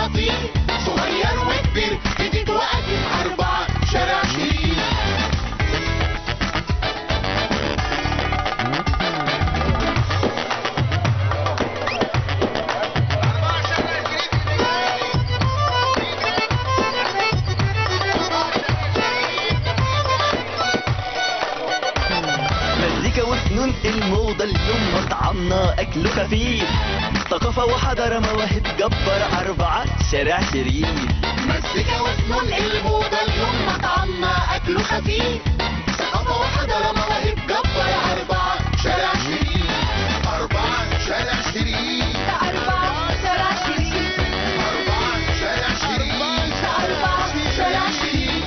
خطير صغير وكبير جديد وقديم أربعة شارع شرير مزيكا وفنون الموضة اليوم مطعمنا أكله خفيف ثقافة وحضارة مواهب جبار أربعة شارع شرير مزيكا وفنون الموضة اليوم مطعمنا أكله خفيف ثقافة وحضارة مواهب جبار أربعة شارع شرير أربعة شارع شرير أربعة شارع شرير أربعة شارع شرير أربعة شارع شرير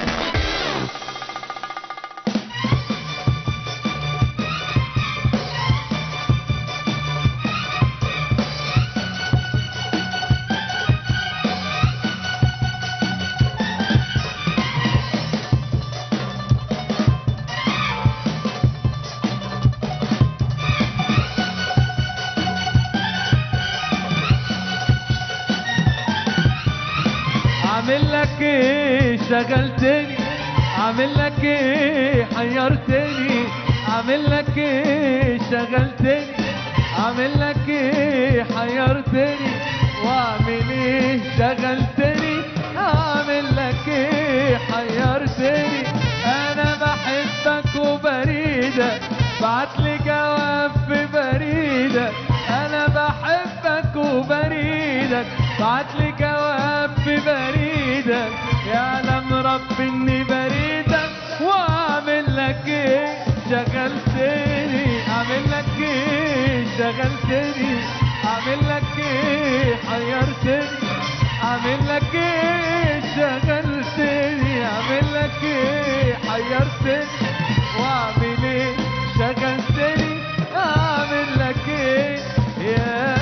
عامل لك ايه شغلتني عامل لك ايه حيرتني عامل لك ايه شغلتني عامل لك ايه حيرتني واعمل ايه شغلتني اعمل لك ايه حيرتني انا بحبك وبريدك بعتلي جواب في بريدك انا بحبك وبريدك بعتلي جواب في بريدك يعلم ربي اني بريدك واعمل لك ايه شغلتني اعمل لك ايه شغلتني اعمل لك ايه حيرتني اعمل لك ايه شغلتني اعمل لك ايه حيرتني واعمل ايه شغلتني اعمل لك ايه يا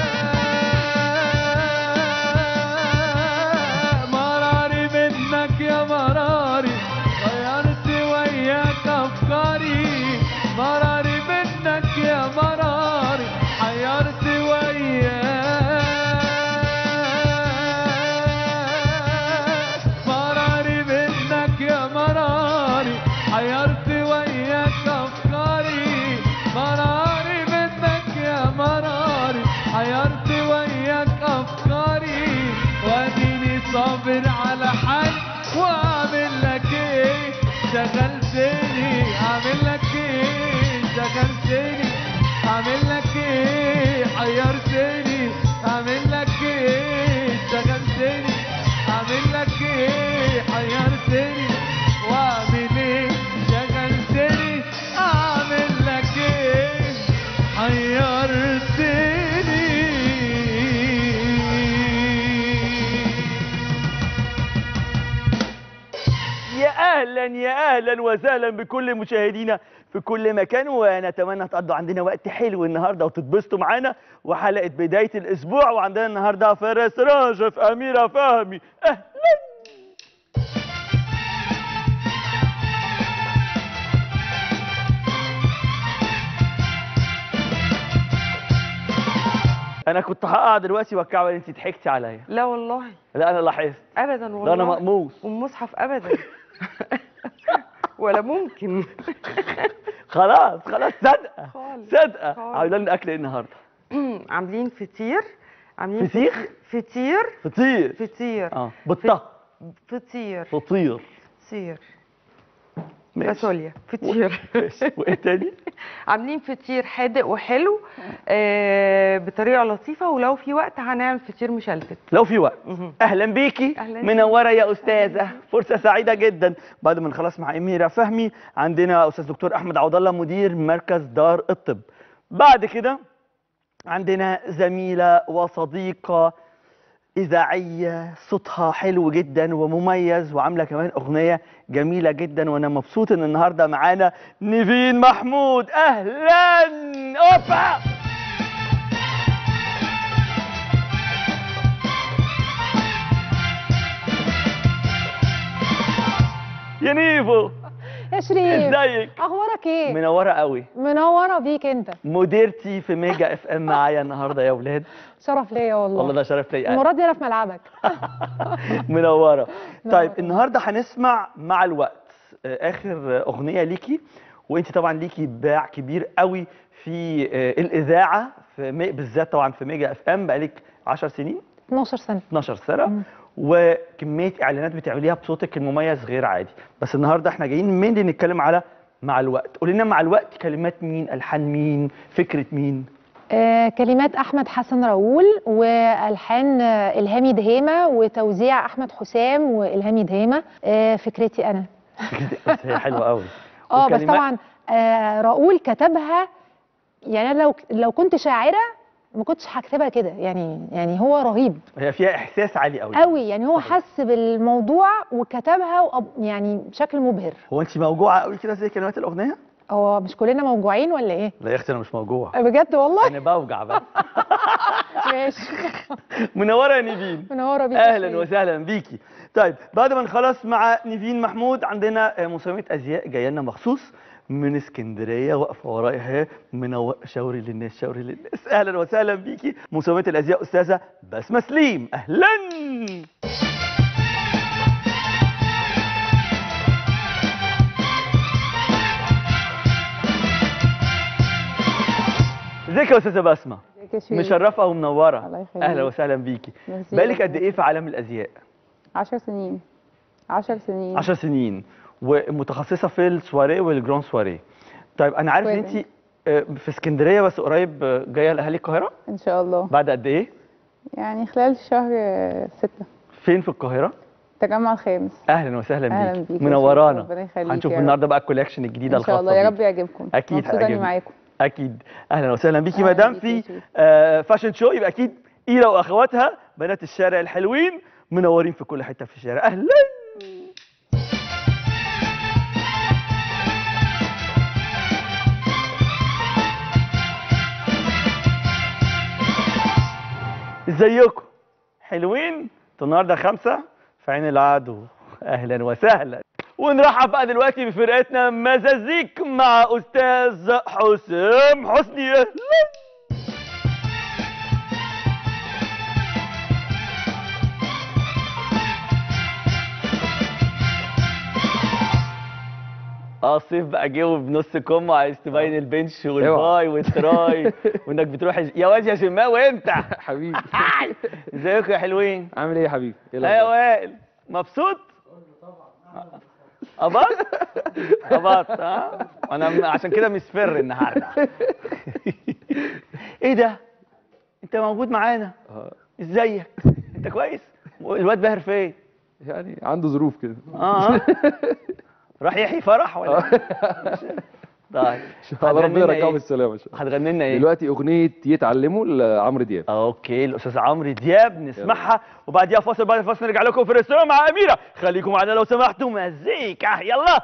مراري منك يا مراري غيرت وياك افكاري مراري منك يا مراري حيرت وياك مراري منك يا مراري حيرت وياك افكاري مراري منك يا مراري حيرت وياك افكاري واديني صابر على حال واعمل لك ايه شغلتني اعمل لك ايه شغلتني اعمل لك ايه حيرتني اعمل لك ايه شغلتني اعمل لك ايه حيرتني واعمل ايه شغلتني اعمل لك ايه حيرتني يا اهلا يا اهلا وسهلا بكل مشاهدينا في كل مكان ونتمنى تقضوا عندنا وقت حلو النهارده وتتبسطوا معانا وحلقه بدايه الاسبوع وعندنا النهارده فارس راشف اميره فهمي اهلا انا كنت هقع دلوقتي وكعب انت ضحكتي عليا لا والله لا انا لاحظت ابدا والله ده انا مقموص والمصحف ابدا ولا ممكن خلاص خلاص صدقه خالص. صدقه خالص. عاملين لنا اكل ايه النهارده عاملين فطير عاملين فسيخ؟ فطير فطير فطير اه بطه فطير فطير فطير ماشي. فاصوليا فطير ماشي. وايه تاني عاملين فطير حادق وحلو آه بطريقه لطيفه ولو في وقت هنعمل فطير مشلتت لو في وقت مهم. اهلا بيكي أهلاً منوره يا استاذه فرصه سعيده جدا بعد ما نخلص مع اميره فهمي عندنا استاذ دكتور احمد عوض الله مدير مركز دار الطب بعد كده عندنا زميله وصديقه إذاعية صوتها حلو جدا ومميز وعاملة كمان أغنية جميلة جدا وأنا مبسوط إن النهاردة معانا نيفين محمود أهلا أوبا يا نيفو يا شريف ازيك اخبارك ايه منوره قوي منوره بيك انت مديرتي في ميجا اف ام معايا النهارده يا اولاد شرف ليا والله والله ده شرف ليا المره دي انا في ملعبك منوره طيب منورة. النهارده هنسمع مع الوقت آه، اخر اغنيه ليكي وانت طبعا ليكي باع كبير قوي في آه، الاذاعه في مي... بالذات طبعا في ميجا اف ام بقالك 10 سنين 12 سنه 12 سنه وكميه اعلانات بتعمليها بصوتك المميز غير عادي بس النهارده احنا جايين مين اللي نتكلم على مع الوقت قولي لنا مع الوقت كلمات مين الحان مين فكره مين آه كلمات احمد حسن راؤول والحان آه، الهامي دهيمه وتوزيع احمد حسام والهامي دهيمه آه فكرتي انا بس هي حلوه قوي اه بس وكلمات- طبعا آه راؤول كتبها يعني أنا لو لو كنت شاعره ما كنتش هكتبها كده يعني يعني هو رهيب هي فيها احساس عالي قوي قوي يعني هو صحيح. حس بالموضوع وكتبها وأب- يعني بشكل مبهر هو انت موجوعه قوي كده زي كلمات الاغنيه هو مش كلنا موجوعين ولا ايه لا يا اختي انا مش موجوع بجد والله انا بوجع بس ماشي منوره يا نيفين منوره بيك يا اهلا شريف. وسهلا بيكي طيب بعد ما نخلص مع نيفين محمود عندنا آه، مساهمه ازياء جايه لنا مخصوص من اسكندريه واقفه ورايا اهي منور شاوري للناس شاوري للناس اهلا وسهلا بيكي مساهمه الازياء استاذه بسمه سليم اهلا ازيك يا استاذه بسمه ازيك يا شيرين؟ مشرفه ومنوره الله يخليك. اهلا وسهلا بيكي ميرسي بقالك يا قد ايه في عالم الازياء 10 سنين 10 سنين 10 سنين ومتخصصه في السواريه والجران سواريه طيب انا عارف ان سواريه. انت آه، في اسكندريه بس قريب آه، جايه لاهالي القاهره ان شاء الله بعد قد ايه يعني خلال شهر 6 فين في القاهره التجمع الخامس اهلا وسهلا أهلا بيك بيك يا منورانا شيخ، ربنا يخليك هنشوف يا رب. النهارده بقى الكولكشن الجديده ان شاء الخاصه الله يا بيك. رب يعجبكم أكيد مبسوطه اني هيعجبك. معاكم اكيد اهلا وسهلا بيكي أهلا ما دام بيك في يا شيخ. آه فاشن شو يبقى اكيد ايلا واخواتها بنات الشارع الحلوين منورين في كل حته في الشارع اهلا ازيكم حلوين انتوا النهارده خمسه في عين العدو اهلا وسهلا ونرحب بقى دلوقتي بفرقتنا مزازيك مع استاذ حسام حسني اهلا اه الصيف بقى جه بنص كم وعايز تبين البنش والباي والتراي وانك بتروح الج- يا واد يا شماوي انت حبيبي ازيكم يا حلوين عامل ايه يا حبيبي؟ ايه ها يا الأخبار؟ وائل مبسوط قبض قبض ها انا م- عشان كده مصفر النهارده ايه ده انت موجود معانا آه، ازيك انت كويس الواد باهر فين يعني عنده ظروف كده اه راح يحيي فرح ولا إيه؟ طيب الله ربنا هتغني لنا يرجعه إيه؟ بالسلامه ان شاء الله هتغني لنا ايه دلوقتي اغنيه يتعلموا لعمرو دياب اوكي الاستاذ عمرو دياب نسمعها وبعديها فاصل بعد الفاصل نرجع لكم في الريستوران مع اميره خليكم معانا لو سمحتوا مزيكا يلا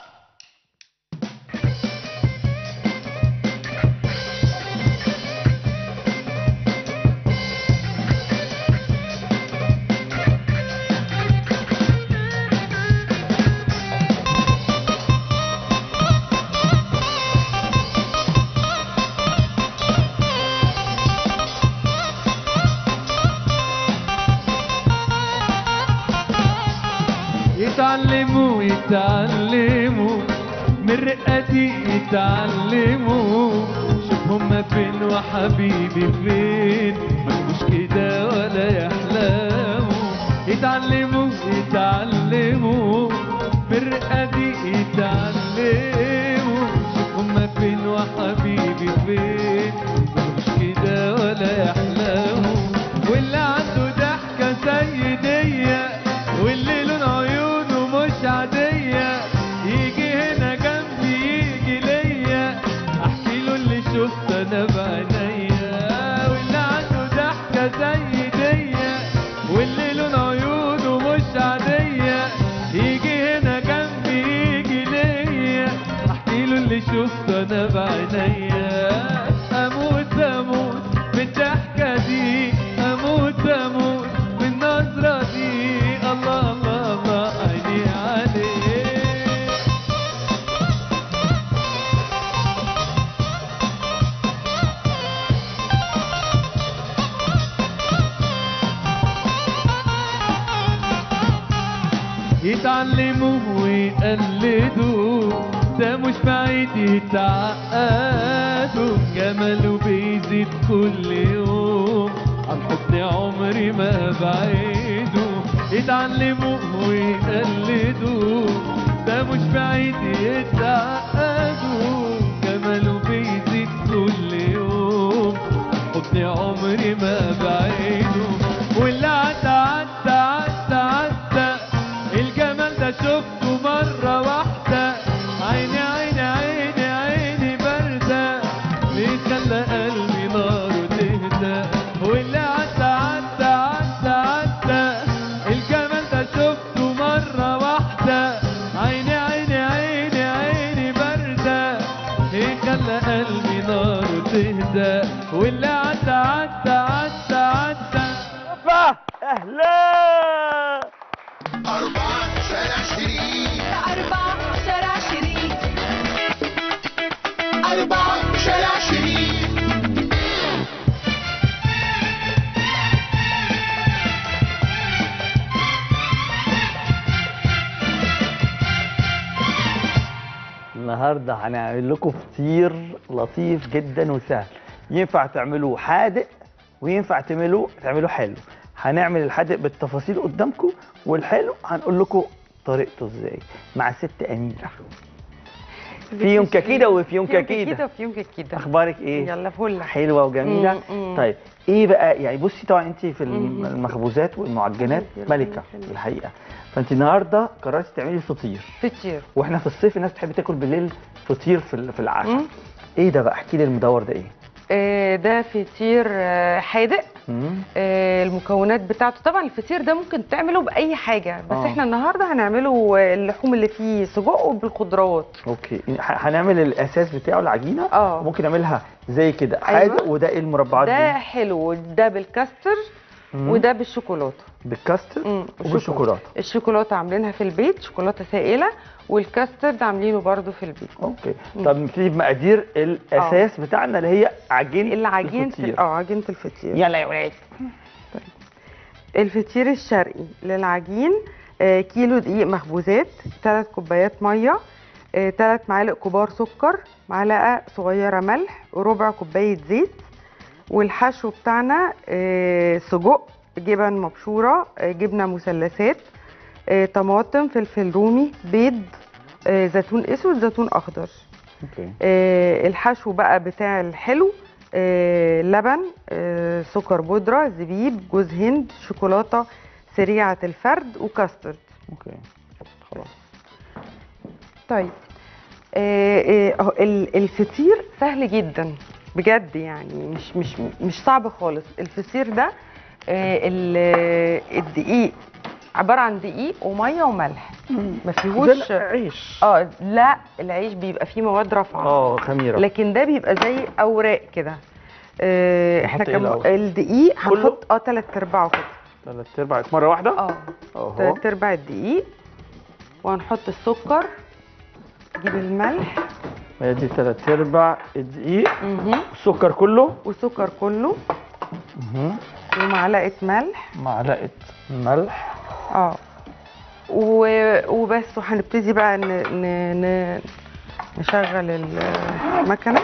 يتعلموا يتعلموا من رقتي يتعلموا شوف هما فين وحبيبي فين مش كده ولا يحلموا يتعلموا يتعلموا من رقتي يتعلموا شوف هما فين وحبيبي فين مش كده ولا يحلموا واللي عنده ضحكة سيدية واللي لون عيونه مش عادية يجي هنا جنبي يجي ليا احكي له اللي شفت انا بعينيا واللي عنده ضحكة زي دي واللي لون عيونه مش عادية يجي هنا جنبي يجي ليا احكي له اللي شفت انا بعينيا اموت اموت بالضحكة يتعلموا ويقلدوا ده مش بعيد يتعقدوا جماله بيزيد كل يوم عن حضن عمري ما بعيده يتعلموا ويقلدوا ده مش بعيد يتعقدوا جماله بيزيد كل يوم حضن عمري ما بعيده واللي عدى عدى عدى عدى الجمال ده شفته مرة واحدة عيني عيني عيني عيني باردة ليه خلى قلبي ناره تهدى واللي عدى عدى عدى عدى الجمال ده شفته مرة واحدة عيني عيني عيني عيني باردة ايه خلى قلبي ناره تهدى واللي عدى عدى عدى عدى فا اهلا أربعة شارع شريك أربعة شارع شريك أربعة شارع شريك النهارده هنعمل لكم فطير لطيف جدا وسهل ينفع تعملوه حادق وينفع تعملوه تعملوه حلو هنعمل الحادق بالتفاصيل قدامكم والحلو هنقول لكم طريقته ازاي مع الست اميره في يوم كده وفي يوم كده كده وفي يوم كده اخبارك ايه يلا فل حلوه وجميله مم، مم. طيب ايه بقى يعني بصي طبعا انت في الم- مم. المخبوزات والمعجنات يلا ملكه يلا. الحقيقه فانت النهارده قررتي تعملي فطير فطير واحنا في الصيف الناس بتحب تاكل بالليل فطير في ال- في العشاء مم. ايه ده بقى احكي لي المدور ده ايه آه، ده فطير آه، حادق مم. آه، المكونات بتاعته طبعا الفطير ده ممكن تعمله باي حاجه بس آه. احنا النهارده هنعمله آه، اللحوم اللي فيه سجق وبالخضروات اوكي ح- هنعمل الاساس بتاعه العجينه اه. ممكن نعملها زي كده أيوة. حادق وده ايه المربعات ده دي حلو ده بالكاستر مم. وده بالشوكولاته بالكاستر مم، وبالشوكولاته الشوكولاته عاملينها في البيت شوكولاته سائله والكاسترد عاملينه برده في البيت اوكي طب نبتدي بمقادير الاساس بتاعنا اللي هي عجينه العجين الفطير. اه عجينه الفطير يلا يا ولاد الفطير الشرقي للعجين آه، كيلو دقيق مخبوزات 3 كوبايات ميه 3 معالق كبار سكر معلقه صغيره ملح وربع كوبايه زيت والحشو بتاعنا آه، سجق جبن مبشوره آه، جبنه مثلثات آه، طماطم فلفل رومي بيض آه، زيتون اسود زيتون اخضر اوكي آه، الحشو بقى بتاع الحلو آه، لبن آه، سكر بودرة زبيب جوز هند شوكولاتة سريعة الفرد وكاسترد اوكي خلاص طيب آه، آه، أهو ال- الفطير سهل جدا بجد يعني مش مش مش صعب خالص الفطير ده آه، ال- الدقيق عبارة عن دقيق ومية وملح ما فيهوش ده عيش اه لا العيش بيبقى فيه مواد رافعة اه خميره لكن ده بيبقى زي اوراق كده آه، احنا نحط إيه كم الأول؟ الدقيق كله؟ هنحط اه تلات ارباعه كده ثلاث ارباع مره واحده اه اهو تلات ارباع الدقيق وهنحط السكر نجيب الملح هي دي ثلاث ارباع الدقيق مهم. السكر كله والسكر كله مهم. ومعلقه ملح معلقه ملح اه و- وبس وهنبتدي بقى ن... ن... ن... نشغل المكنه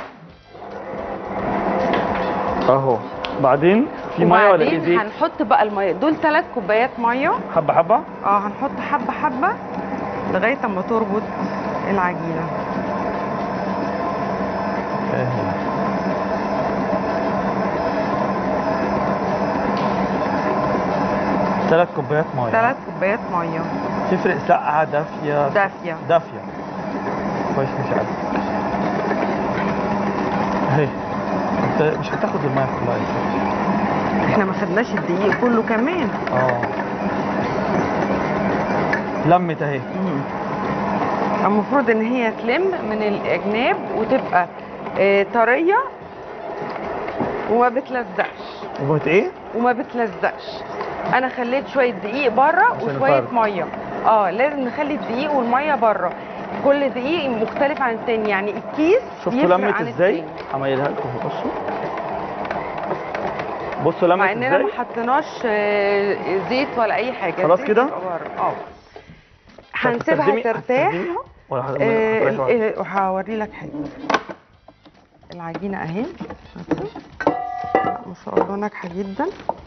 اهو بعدين في ميه ولا ايه وبعدين زيت هنحط بقى الميه دول ثلاث كوبايات ميه حبه حبه اه هنحط حبه حبه لغايه اما تربط العجينه ثلاث كوبايات ميه ثلاث كوبايات ميه تفرق ساقعه دافيه دافيه دافيه كويس مش عارف اهي انت مش هتاخد الميه كلها يا ستي. احنا ما خدناش الدقيق كله كمان اه لمت اهي المفروض ان هي تلم من الاجناب وتبقى آه، طريه وما بتلزقش وبقت ايه وما بتلزقش انا خليت شويه دقيق بره عشان وشويه الفرق. ميه اه لازم نخلي الدقيق والميه بره كل دقيق مختلف عن التاني يعني الكيس شفتوا يفرق لمت عن ازاي التاني. عمايلها لكم أهو، بصوا بصوا لمت مع اننا ازاي ما حطيناش آه، زيت ولا اي حاجه خلاص الزيت كده؟ يبقى بره اه هنسيبها هتستخدمي- ترتاح هتستخدميها ولا هت- آه، هتريحي ال- وقت؟ آه، وهوري لك حاجه العجينه اهي بصي. ما شاء الله ناجحه جدا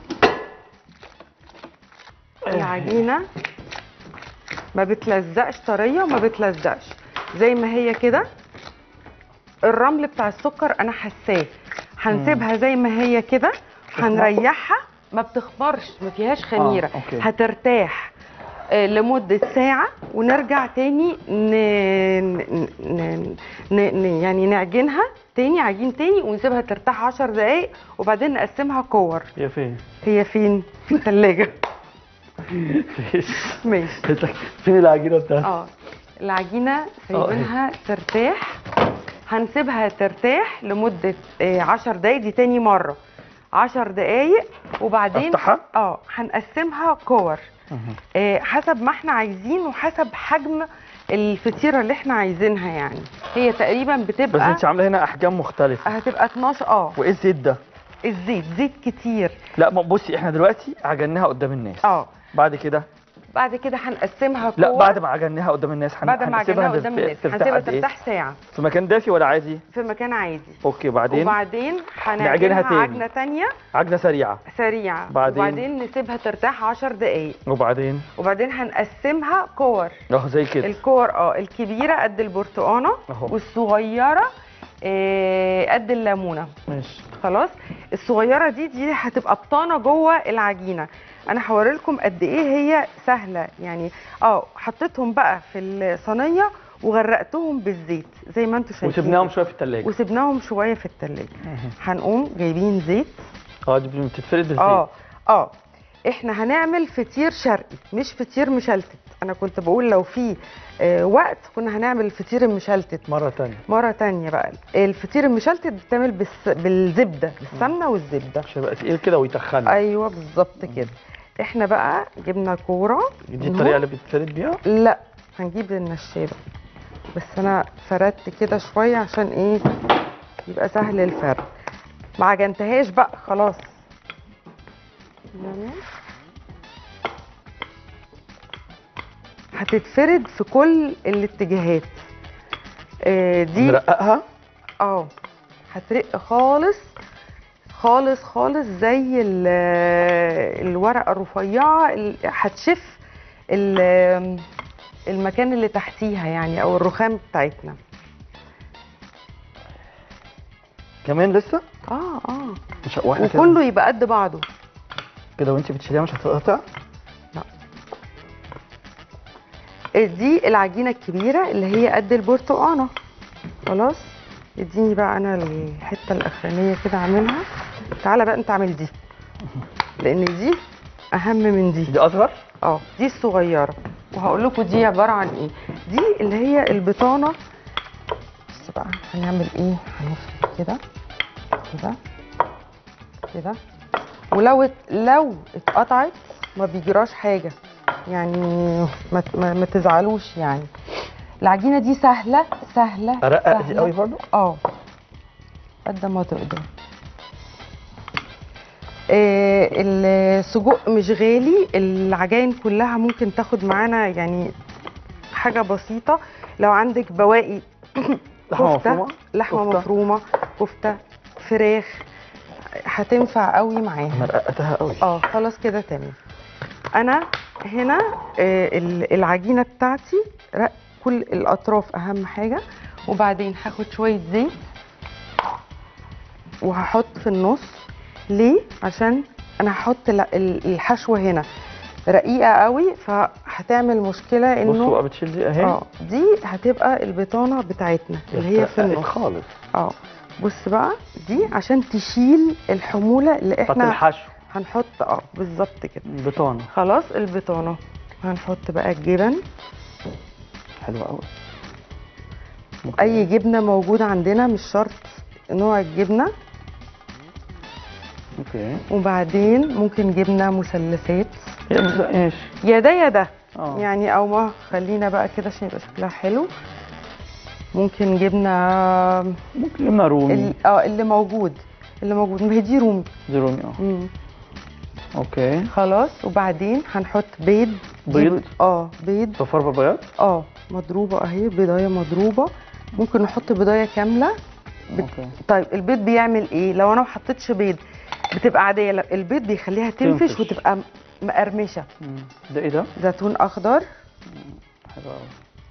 العجينه ما بتلزقش طريه وما بتلزقش زي ما هي كده الرمل بتاع السكر انا حساه هنسيبها زي ما هي كده هنريحها ما بتخمرش ما فيهاش خميره أوكي. هترتاح آه، لمدة ساعة ونرجع تاني ن... ن... ن... ن... ن... يعني نعجنها تاني عجين تاني ونسيبها ترتاح عشر دقايق وبعدين نقسمها كور هي فين؟ هي فين؟ في التلاجة ماشي فين العجينه بتاعتك؟ اه العجينة سايبينها ترتاح هنسيبها ترتاح لمدة آه، عشر دقايق دي تاني مرة عشر دقايق وبعدين أفتحها؟ اه هنقسمها كور آه، حسب ما احنا عايزين وحسب حجم الفطيرة اللي احنا عايزينها يعني هي تقريبا بس بتبقى انت عامله هنا احجام مختلفه هتبقى 12 اه وايه الزيت ده؟ الزيت زيت كتير لا ما- بصي احنا دلوقتي عجناها قدام الناس اه بعد كده بعد كده هنقسمها كور لا بعد ما عجناها قدام الناس هن- بعد ما هنسيبها عجنها قدام ترت- الناس ترتاح هنسيبها قد ايه؟ ترتاح ساعة في مكان دافي ولا عادي؟ في مكان عادي اوكي بعدين وبعدين نعجنها هنعجنها تاني. عجنة تانية عجنه سريعه سريعة بعدين؟ وبعدين نسيبها ترتاح 10 دقايق وبعدين وبعدين هنقسمها كور اه زي كده الكور اه الكبيرة قد البرتقانة أهو. والصغيرة آه، قد الليمونة ماشي خلاص الصغيرة دي دي هتبقى بطانة جوه العجينة انا هوري لكم قد ايه هي سهلة يعني اه حطيتهم بقى في الصينية وغرقتهم بالزيت زي ما انتم شايفين وسبناهم كده. شويه في الثلاجه وسبناهم شوية في التلاجة هنقوم جايبين زيت اه دي بتتفرد بالزيت اه اه احنا هنعمل فطير شرقي مش فطير مشلتت انا كنت بقول لو في آه وقت كنا هنعمل الفطير المشلتت مره ثانيه مرة تانية بقى الفطير المشلتت بيتعمل بالس... بالزبدة بالسمنة والزبدة عشان يبقى تقيل كده ويتخن ايوه بالظبط كده احنا بقى جبنا كورة دي الطريقه اللي بتتفرد بيها لا هنجيب النشابة بس انا فردت كده شوية عشان ايه يبقى سهل الفرد ما عجنتهاش بقى خلاص يعني هتتفرد في كل الاتجاهات آه، دي نرققها اه هترق خالص خالص خالص زي ال- الورقه الرفيعه ال- هتشف ال- المكان اللي تحتيها يعني او الرخام بتاعتنا كمان لسه اه اه مش واحنا كده وكله يبقى قد بعضه كده وانت بتشيليها مش هتتقطع دي العجينه الكبيره اللي هي قد البرتقانه خلاص اديني بقى انا الحته الاخرانيه كده اعملها تعالى بقى انت اعمل دي لان دي اهم من دي دي اصغر اه دي الصغيره وهقول لكم دي عباره عن ايه دي اللي هي البطانه بص بقى هنعمل ايه هنفرد كده كده كده ولو ات... لو اتقطعت ما بيجراش حاجه يعني ما, ت- ما, ما تزعلوش يعني العجينه دي سهله سهله ارقق دي سهلة. قوي برضه اه قد ما تقدر آه، السجق مش غالي العجائن كلها ممكن تاخد معانا يعني حاجة بسيطة لو عندك بواقي لحمة كفتة مفرومة؟ لحمة كفتة. مفرومة كفتة فراخ هتنفع قوي معاها انا رققتها قوي اه خلاص كده تمام انا هنا آه، ال- العجينه بتاعتي رق كل الاطراف اهم حاجه وبعدين هاخد شويه زيت وهحط في النص ليه عشان انا هحط ال- ال- الحشوه هنا رقيقه قوي فهتعمل مشكله بصوا بقى انه بتشيل دي اهي اه دي هتبقى البطانه بتاعتنا اللي هي في اتقلت النص خالص اه بص بقى دي عشان تشيل الحموله اللي بتاعت احنا الحشو هنحط اه بالظبط كده البطانه خلاص البطانه هنحط بقى الجبن حلوه قوي اي جبنه موجوده عندنا مش شرط نوع الجبنه اوكي وبعدين ممكن جبنه مثلثات هي مش ايش يا ده يا ده اه يعني او ما خلينا بقى كده عشان يبقى شكلها حلو ممكن جبنه ممكن جبنه رومي ال- اه اللي موجود اللي موجود ما هي دي رومي دي رومي اه مم. اوكي خلاص وبعدين هنحط بيض بيض دي- اه بيض صفار بابايات اه مضروبه اهي بيضايه مضروبه ممكن نحط بيضايه كامله بت... اوكي طيب البيض بيعمل ايه لو انا ما حطيتش بيض بتبقى عاديه لا، البيض بيخليها تنفش, تنفش. وتبقى م- مقرمشه مم. ده ايه ده زيتون اخضر حلو قوي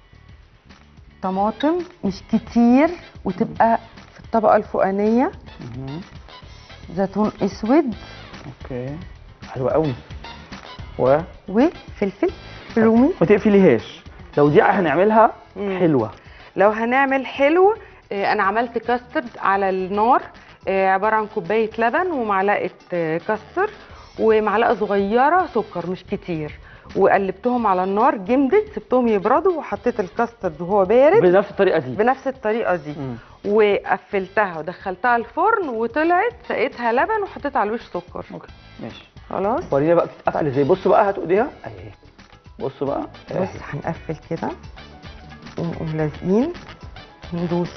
طماطم مش كتير وتبقى في الطبقه الفوقانيه زيتون اسود اوكي حلو قوي و وفلفل رومي ما تقفليهاش لو دي هنعملها مم. حلوه لو هنعمل حلو آه، انا عملت كاسترد على النار آه، عباره عن كوبايه لبن ومعلقه آه، كاستر ومعلقه صغيره سكر مش كتير وقلبتهم على النار جمدت سبتهم يبردوا وحطيت الكاسترد وهو بارد بنفس الطريقه دي بنفس الطريقه دي مم. وقفلتها ودخلتها الفرن وطلعت سقيتها لبن وحطيت على الوش سكر اوكي ماشي خلاص ورينا بقى بتتقفل ازاي بصوا بقى هاتوا ايديها اهي بصوا بقى بص أهي. هنقفل كده ونقوم لازقين ندوس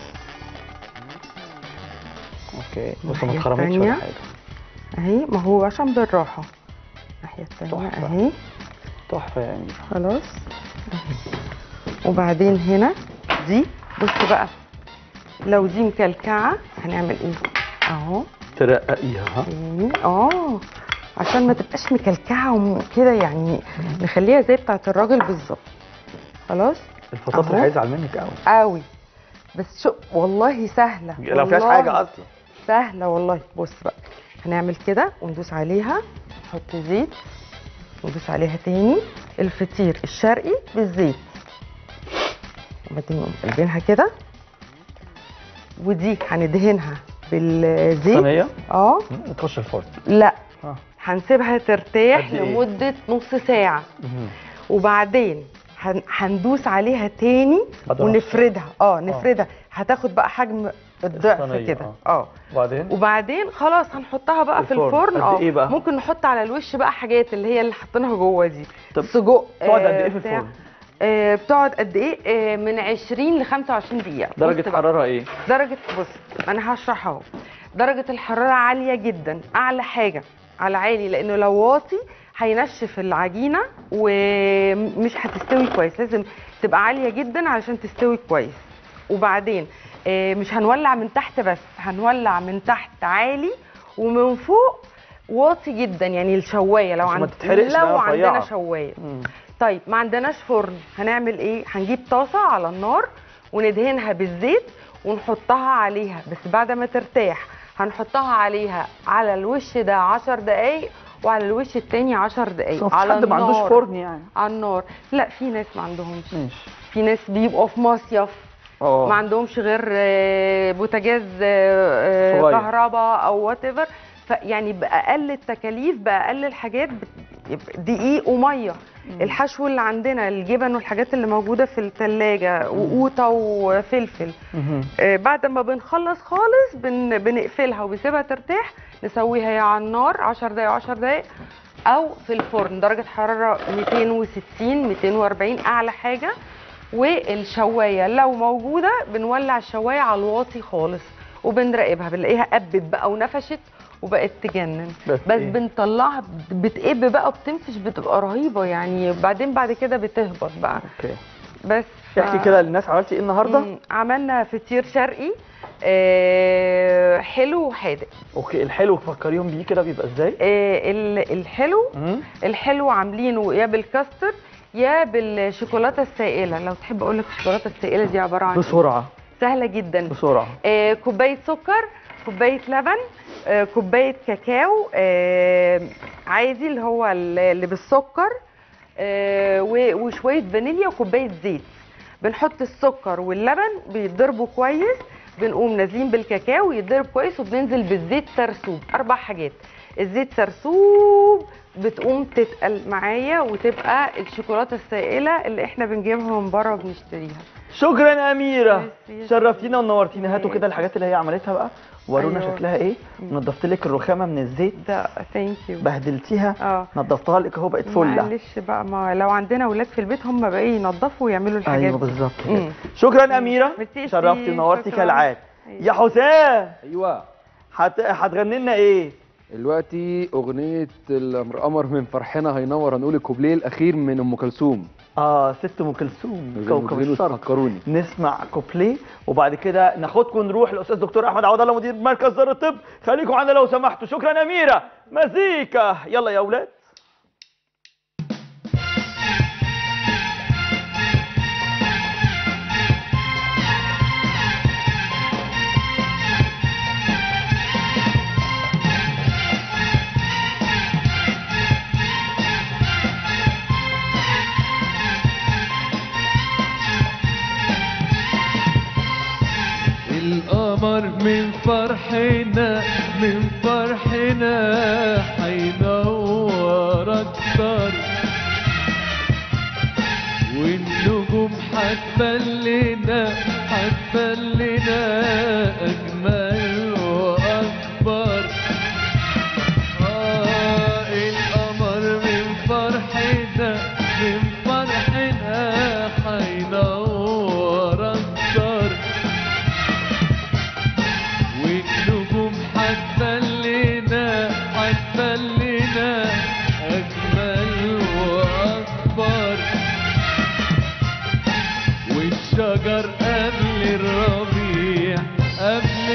اوكي بصوا ما الناحية اتخرمتش ولا التانية. حاجه اهي ما هو عشان بالراحه الناحيه التانيه تحفة. اهي تحفه يعني خلاص اهي وبعدين هنا دي بص بقى لو دي مكلكعه هنعمل ايه اهو ترققيها ها تاني اه عشان ما تبقاش مكلكعه وكده يعني نخليها زي بتاعه الراجل بالظبط خلاص الفطاطر أهو. هيزعل منك قوي قوي بس شو والله سهله لو فيهاش والله حاجه اصلا سهله والله بص بقى هنعمل كده وندوس عليها نحط زيت وندوس عليها تاني الفطير الشرقي بالزيت وبعدين نقوم قلبينها كده ودي هندهنها بالزيت صينيه اه مم، تخش الفرن لا اه هنسيبها ترتاح قد إيه؟ لمده نص ساعه مهم. وبعدين هن- هندوس عليها تاني بعد نص ونفردها اه نفردها هتاخد بقى حجم الضعف الصينية، كده آه. اه وبعدين وبعدين خلاص هنحطها بقى في الفرن. الفرن قد إيه بقى؟ ممكن نحط على الوش بقى حاجات اللي هي اللي حاطينها جوه دي طب سجق تقعد قد آه، ايه في بتاع. الفرن آه، بتقعد قد ايه آه، من 20 ل 25 دقيقه درجه بص بقى. حراره ايه درجه بص انا هشرح اهو درجه الحراره عاليه جدا اعلى حاجه على عالي لانه لو واطي هينشف العجينه ومش هتستوي كويس لازم تبقى عاليه جدا علشان تستوي كويس وبعدين آه، مش هنولع من تحت بس هنولع من تحت عالي ومن فوق واطي جدا يعني الشوايه لو عشان ما عند تتحرقش لو بقى عندنا رفيعة. شوايه مم. طيب ما عندناش فرن هنعمل ايه هنجيب طاسه على النار وندهنها بالزيت ونحطها عليها بس بعد ما ترتاح هنحطها عليها على الوش ده 10 دقايق وعلى الوش التاني 10 دقايق بس مفيش على حد ما عندوش النار. فرن يعني على النار لا في ناس ما عندهمش ماشي في ناس بيبقوا في مصيف اه ما عندهمش غير آه، بوتاجاز آه، آه، صغير. كهرباء او وات ايفر فيعني باقل التكاليف باقل الحاجات بت- دقيق وميه الحشو اللي عندنا الجبن والحاجات اللي موجوده في الثلاجه وقوطه وفلفل مهم. آه، بعد ما بنخلص خالص بن بنقفلها وبنسيبها ترتاح نسويها يا على النار 10 دقايق 10 دقايق او في الفرن درجه حراره 260 240 اعلى حاجه والشوايه لو موجوده بنولع الشوايه على الواطي خالص وبنراقبها بنلاقيها قبت بقى ونفشت وبقت تجنن بس بس إيه؟ بنطلعها بتقب بقى وبتنفش بتبقى رهيبه يعني بعدين بعد كده بتهبط بقى اوكي بس احكي كده للناس عملتي ايه النهارده مم، عملنا فطير شرقي آه، حلو وحادق اوكي الحلو فكريهم بيه كده بيبقى ازاي آه، ال- الحلو مم. الحلو عاملينه يا بالكاستر يا بالشوكولاته السائله لو تحب اقول لك الشوكولاته السائله دي عباره عن إيه؟ بسرعه سهله جدا بسرعه آه، كوبايه سكر كوبايه لبن آه، كوبايه كاكاو آه، عادي اللي هو ال- اللي بالسكر آه، و- وشويه فانيليا وكوبايه زيت بنحط السكر واللبن بيتضربوا كويس بنقوم نازلين بالكاكاو يتضرب كويس وبننزل بالزيت سرسوب اربع حاجات الزيت سرسوب بتقوم تتقل معايا وتبقى الشوكولاته السائله اللي احنا بنجيبها من بره وبنشتريها شكرا يا اميره ميرسي. شرفتينا ونورتينا هاتوا كده الحاجات اللي هي عملتها بقى ورونا أيوة. شكلها ايه نضفت لك الرخامه من الزيت ده ثانك يو بهدلتيها اه نضفتها لك اهو بقت فله معلش بقى ما لو عندنا اولاد في البيت هم بقى إيه ينظفوا ويعملوا الحاجات ايوه دي. بالظبط كده مم. شكرا اميره ميرسي يا شرفتي ستي، ونورتي شكراً. كالعاده أيوة. يا حسام ايوه هت... هتغني لنا ايه دلوقتي اغنيه القمر من فرحنا هينور هنقول الكوبليه الاخير من ام كلثوم اه ست ام كلثوم كوكب فينوس الشرق فكروني نسمع كوبليه وبعد كده ناخدكم نروح للاستاذ دكتور احمد عوض الله مدير مركز دار الطب خليكم معانا لو سمحتوا شكرا يا اميره مزيكا يلا يا اولاد القمر من فرحنا من فرحنا حينور اكتر والنجوم حتبلنا حتبلنا اجمل واكبر آه القمر من فرحنا من فرحنا حينور اكتر والنجوم حتبلنا حتبلنا أجمل وأكبر والشجر قبل الربيع قبل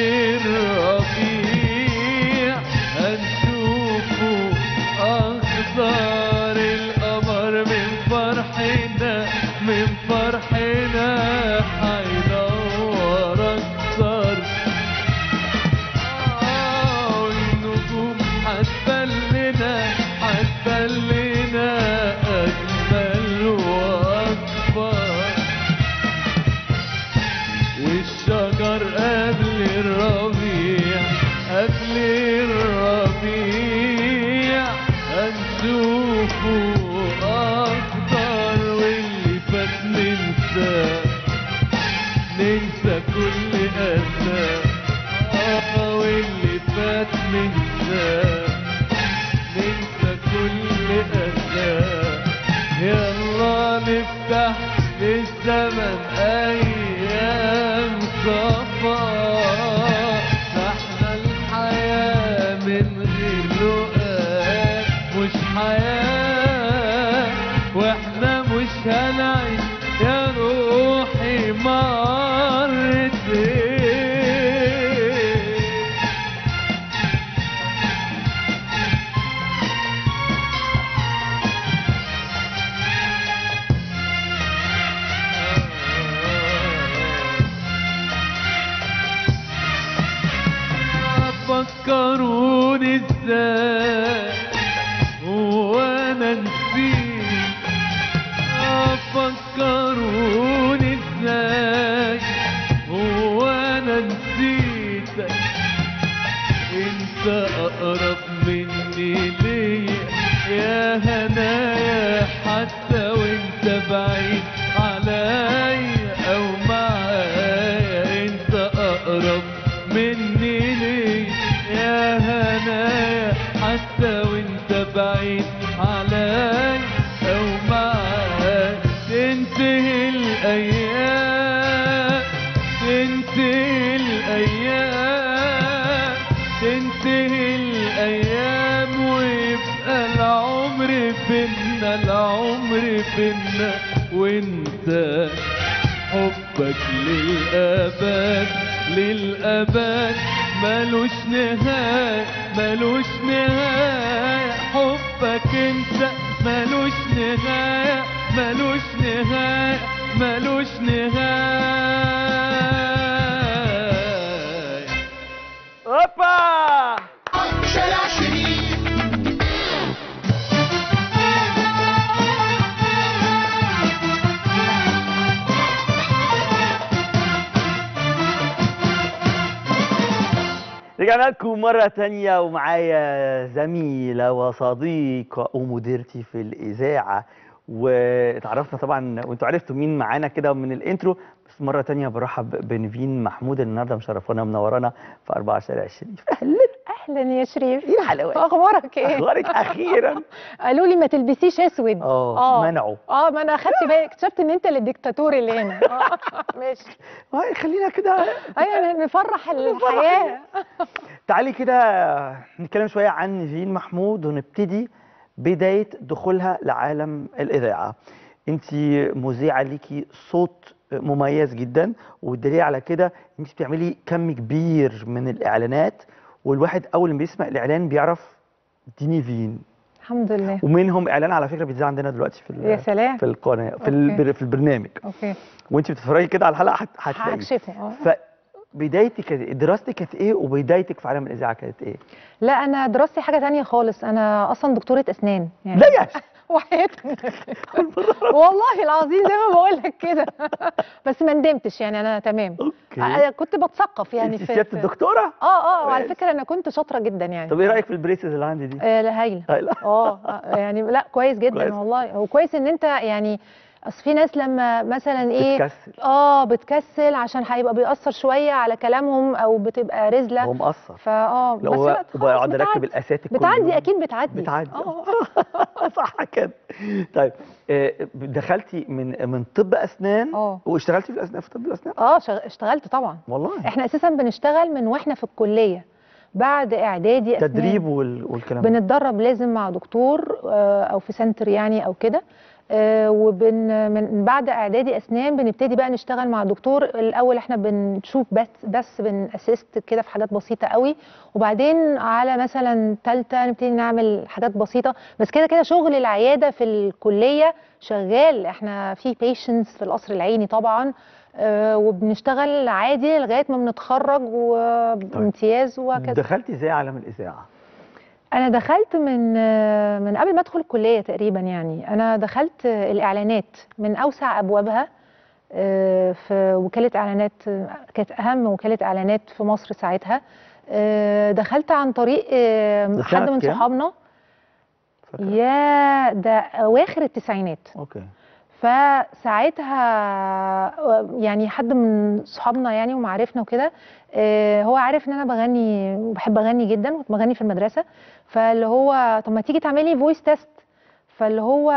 الربيع هنشوفه أخضر القمر من فرحنا من فرحنا حينور أكتر آه، والنجوم حتبلنا حتبلنا أجمل وأكبر والشجر قبل الربيع قبل الربيع هنشوفه أخضر واللي فات ننساه ننسى كل أذى آه واللي فات ننسى ننسى كل أذى يلا نفتح للزمن أيام صفا احنا الحياة من غير لقاء مش حياة واحنا مش هنعيش يا روحي مرتين فكروني ازاي وانا نسيت فكروني ازاي وانا نسيتك انت اقرب مني ليا يا هنايا حتى وانت بعيد عليا او معايا انت اقرب مني ليا يا هنايا حتى وانت بعيد عليا او معايا تنتهي الايام تنتهي الايام تنتهي الايام ويبقى العمر بينا العمر بينا وانت حبك للأبد للأبد ملوش نهاية ملوش نهاية حبك انت ملوش نهاية ملوش نهاية ملوش نهاية هوبا شارع شريف رجعنا لكم مرة تانية ومعايا زميلة وصديقة ومديرتي في الإذاعة واتعرفنا طبعا وانتوا عرفتوا مين معانا كده من الانترو بس مرة تانية برحب بنفين محمود النهارده مشرفانا ومنورانا في 4 شارع الشريف أهلا اهلا يا شريف ايه الحلاوه دي؟ اخبارك ايه اخبارك اخيرا قالوا لي ما تلبسيش اسود اه منعوا اه ما انا اخدت بالي اكتشفت ان انت اللي الدكتاتور اللي هنا آه، ماشي آه، خلينا كده ايوه نفرح الحياه تعالي كده نتكلم شويه عن نيفين محمود ونبتدي بدايه دخولها لعالم الاذاعه انت مذيعه ليكي صوت مميز جدا والدليل على كده انت بتعملي كم كبير من الاعلانات والواحد اول ما بيسمع الاعلان بيعرف دي نيفين الحمد لله ومنهم اعلان على فكره بيتذاع عندنا دلوقتي في ال- يا سلام. في القناه في, أوكي. البر في البرنامج اوكي وانت بتتفرجي كده على الحلقه هت- هتلاقيه هكشفه اه فبدايتك كانت دراستك كانت ايه وبدايتك في عالم الاذاعه كانت ايه؟ لا انا دراستي حاجه تانية خالص انا اصلا دكتوره اسنان يعني لا يا وحياتك والله العظيم زي ما بقول لك كده بس ما ندمتش يعني انا تمام اوكي أنا كنت بتثقف يعني انت في سياده في- الدكتوره؟ اه اه وعلى كويس. فكره انا كنت شاطره جدا يعني طب ايه رايك في البريسز اللي عندي دي؟ آه لا هايله هايلة. اه آه، يعني لا كويس جدا كويس. والله وكويس ان انت يعني اصل في ناس لما مثلا ايه بتكسل اه بتكسل عشان هيبقى بيأثر شويه على كلامهم او بتبقى رزله هو مقصر فاه بس لو لا، خلاص بقعد اركب بتعدي. الاساتك كل بتعدي يوم. اكيد بتعدي بتعدي اه صح كده طيب آه، دخلتي من من طب اسنان اه واشتغلتي في الاسنان في طب الاسنان؟ اه شغ- اشتغلت طبعا والله احنا اساسا بنشتغل من واحنا في الكليه بعد اعدادي اسنان تدريب وال... والكلام ده بنتدرب لازم مع دكتور آه، او في سنتر يعني او كده آه، وبن من بعد اعدادي اسنان بنبتدي بقى نشتغل مع دكتور الاول احنا بنشوف بس بس بنأسست كده في حاجات بسيطه قوي وبعدين على مثلا ثالثه نبتدي نعمل حاجات بسيطه بس كده كده شغل العياده في الكليه شغال احنا في بيشنتس في القصر العيني طبعا آه، وبنشتغل عادي لغايه ما بنتخرج وبامتياز وهكذا دخلتي ازاي عالم الاذاعه؟ انا دخلت من آه، من قبل ما ادخل الكليه تقريبا يعني انا دخلت آه، الاعلانات من اوسع ابوابها آه، في وكاله اعلانات آه، كانت اهم وكاله اعلانات في مصر ساعتها آه، دخلت عن طريق آه، ده حد سنة من كام؟ صحابنا فاكرة؟ يا ده اواخر التسعينات اوكي فساعتها آه، يعني حد من صحابنا يعني ومعارفنا وكده آه، هو عارف ان انا بغني وبحب اغني جدا وكنت بغني في المدرسه فاللي هو طب ما تيجي تعملي فويس تيست فاللي هو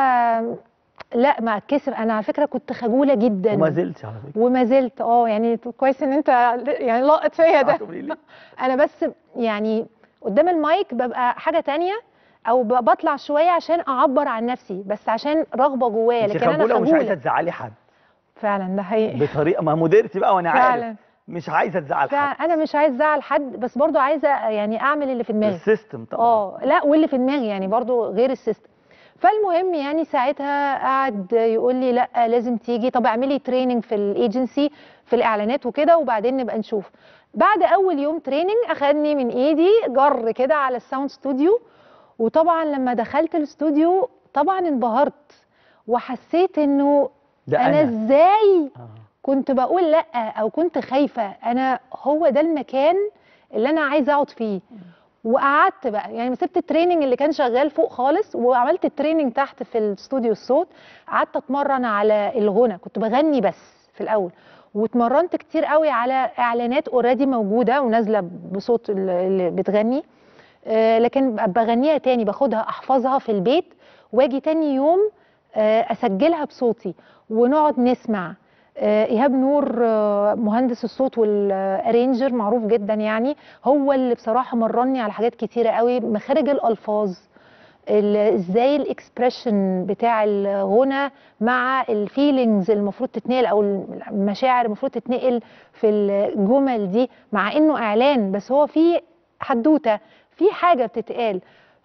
لا ما اتكسف انا على فكره كنت خجوله جدا وما زلت على فكره وما زلت اه يعني كويس ان انت يعني لاقط فيا ده هتقولي لي انا بس يعني قدام المايك ببقى حاجه تانية او ب- بطلع شويه عشان اعبر عن نفسي بس عشان رغبه جوايا انت لكن انا خجوله ومش عايزه خجوله تزعلي حد فعلا ده حقيقي بطريقه ما مديرتي بقى وانا عارف فعلا مش عايزه تزعل فعلا حد انا مش عايز ازعل حد بس برضو عايزه يعني اعمل اللي في دماغي السيستم طبعا اه لا واللي في دماغي يعني برضو غير السيستم فالمهم يعني ساعتها قعد يقول لي لا لازم تيجي طب اعملي تريننج في الايجنسي في الاعلانات وكده وبعدين نبقى نشوف بعد اول يوم تريننج اخدني من ايدي جر كده على الساوند ستوديو وطبعا لما دخلت الاستوديو طبعا انبهرت وحسيت انه ده انا انا ازاي آه. كنت بقول لا او كنت خايفه انا هو ده المكان اللي انا عايزه اقعد فيه وقعدت بقى يعني سبت التريننج اللي كان شغال فوق خالص وعملت التريننج تحت في الاستوديو الصوت قعدت اتمرن على الغنى كنت بغني بس في الاول واتمرنت كتير قوي على اعلانات اوريدي موجوده ونازله بصوت ال- اللي بتغني آه، لكن بغنيها تاني باخدها احفظها في البيت واجي تاني يوم آه، اسجلها بصوتي ونقعد نسمع آه، ايهاب نور آه، مهندس الصوت والارينجر معروف جدا يعني هو اللي بصراحه مرني على حاجات كتيره قوي مخارج الالفاظ ال- ازاي الاكسبريشن بتاع الغنى مع الفيلينجز المفروض تتنقل او المشاعر المفروض تتنقل في الجمل دي مع انه اعلان بس هو في حدوته في حاجه بتتقال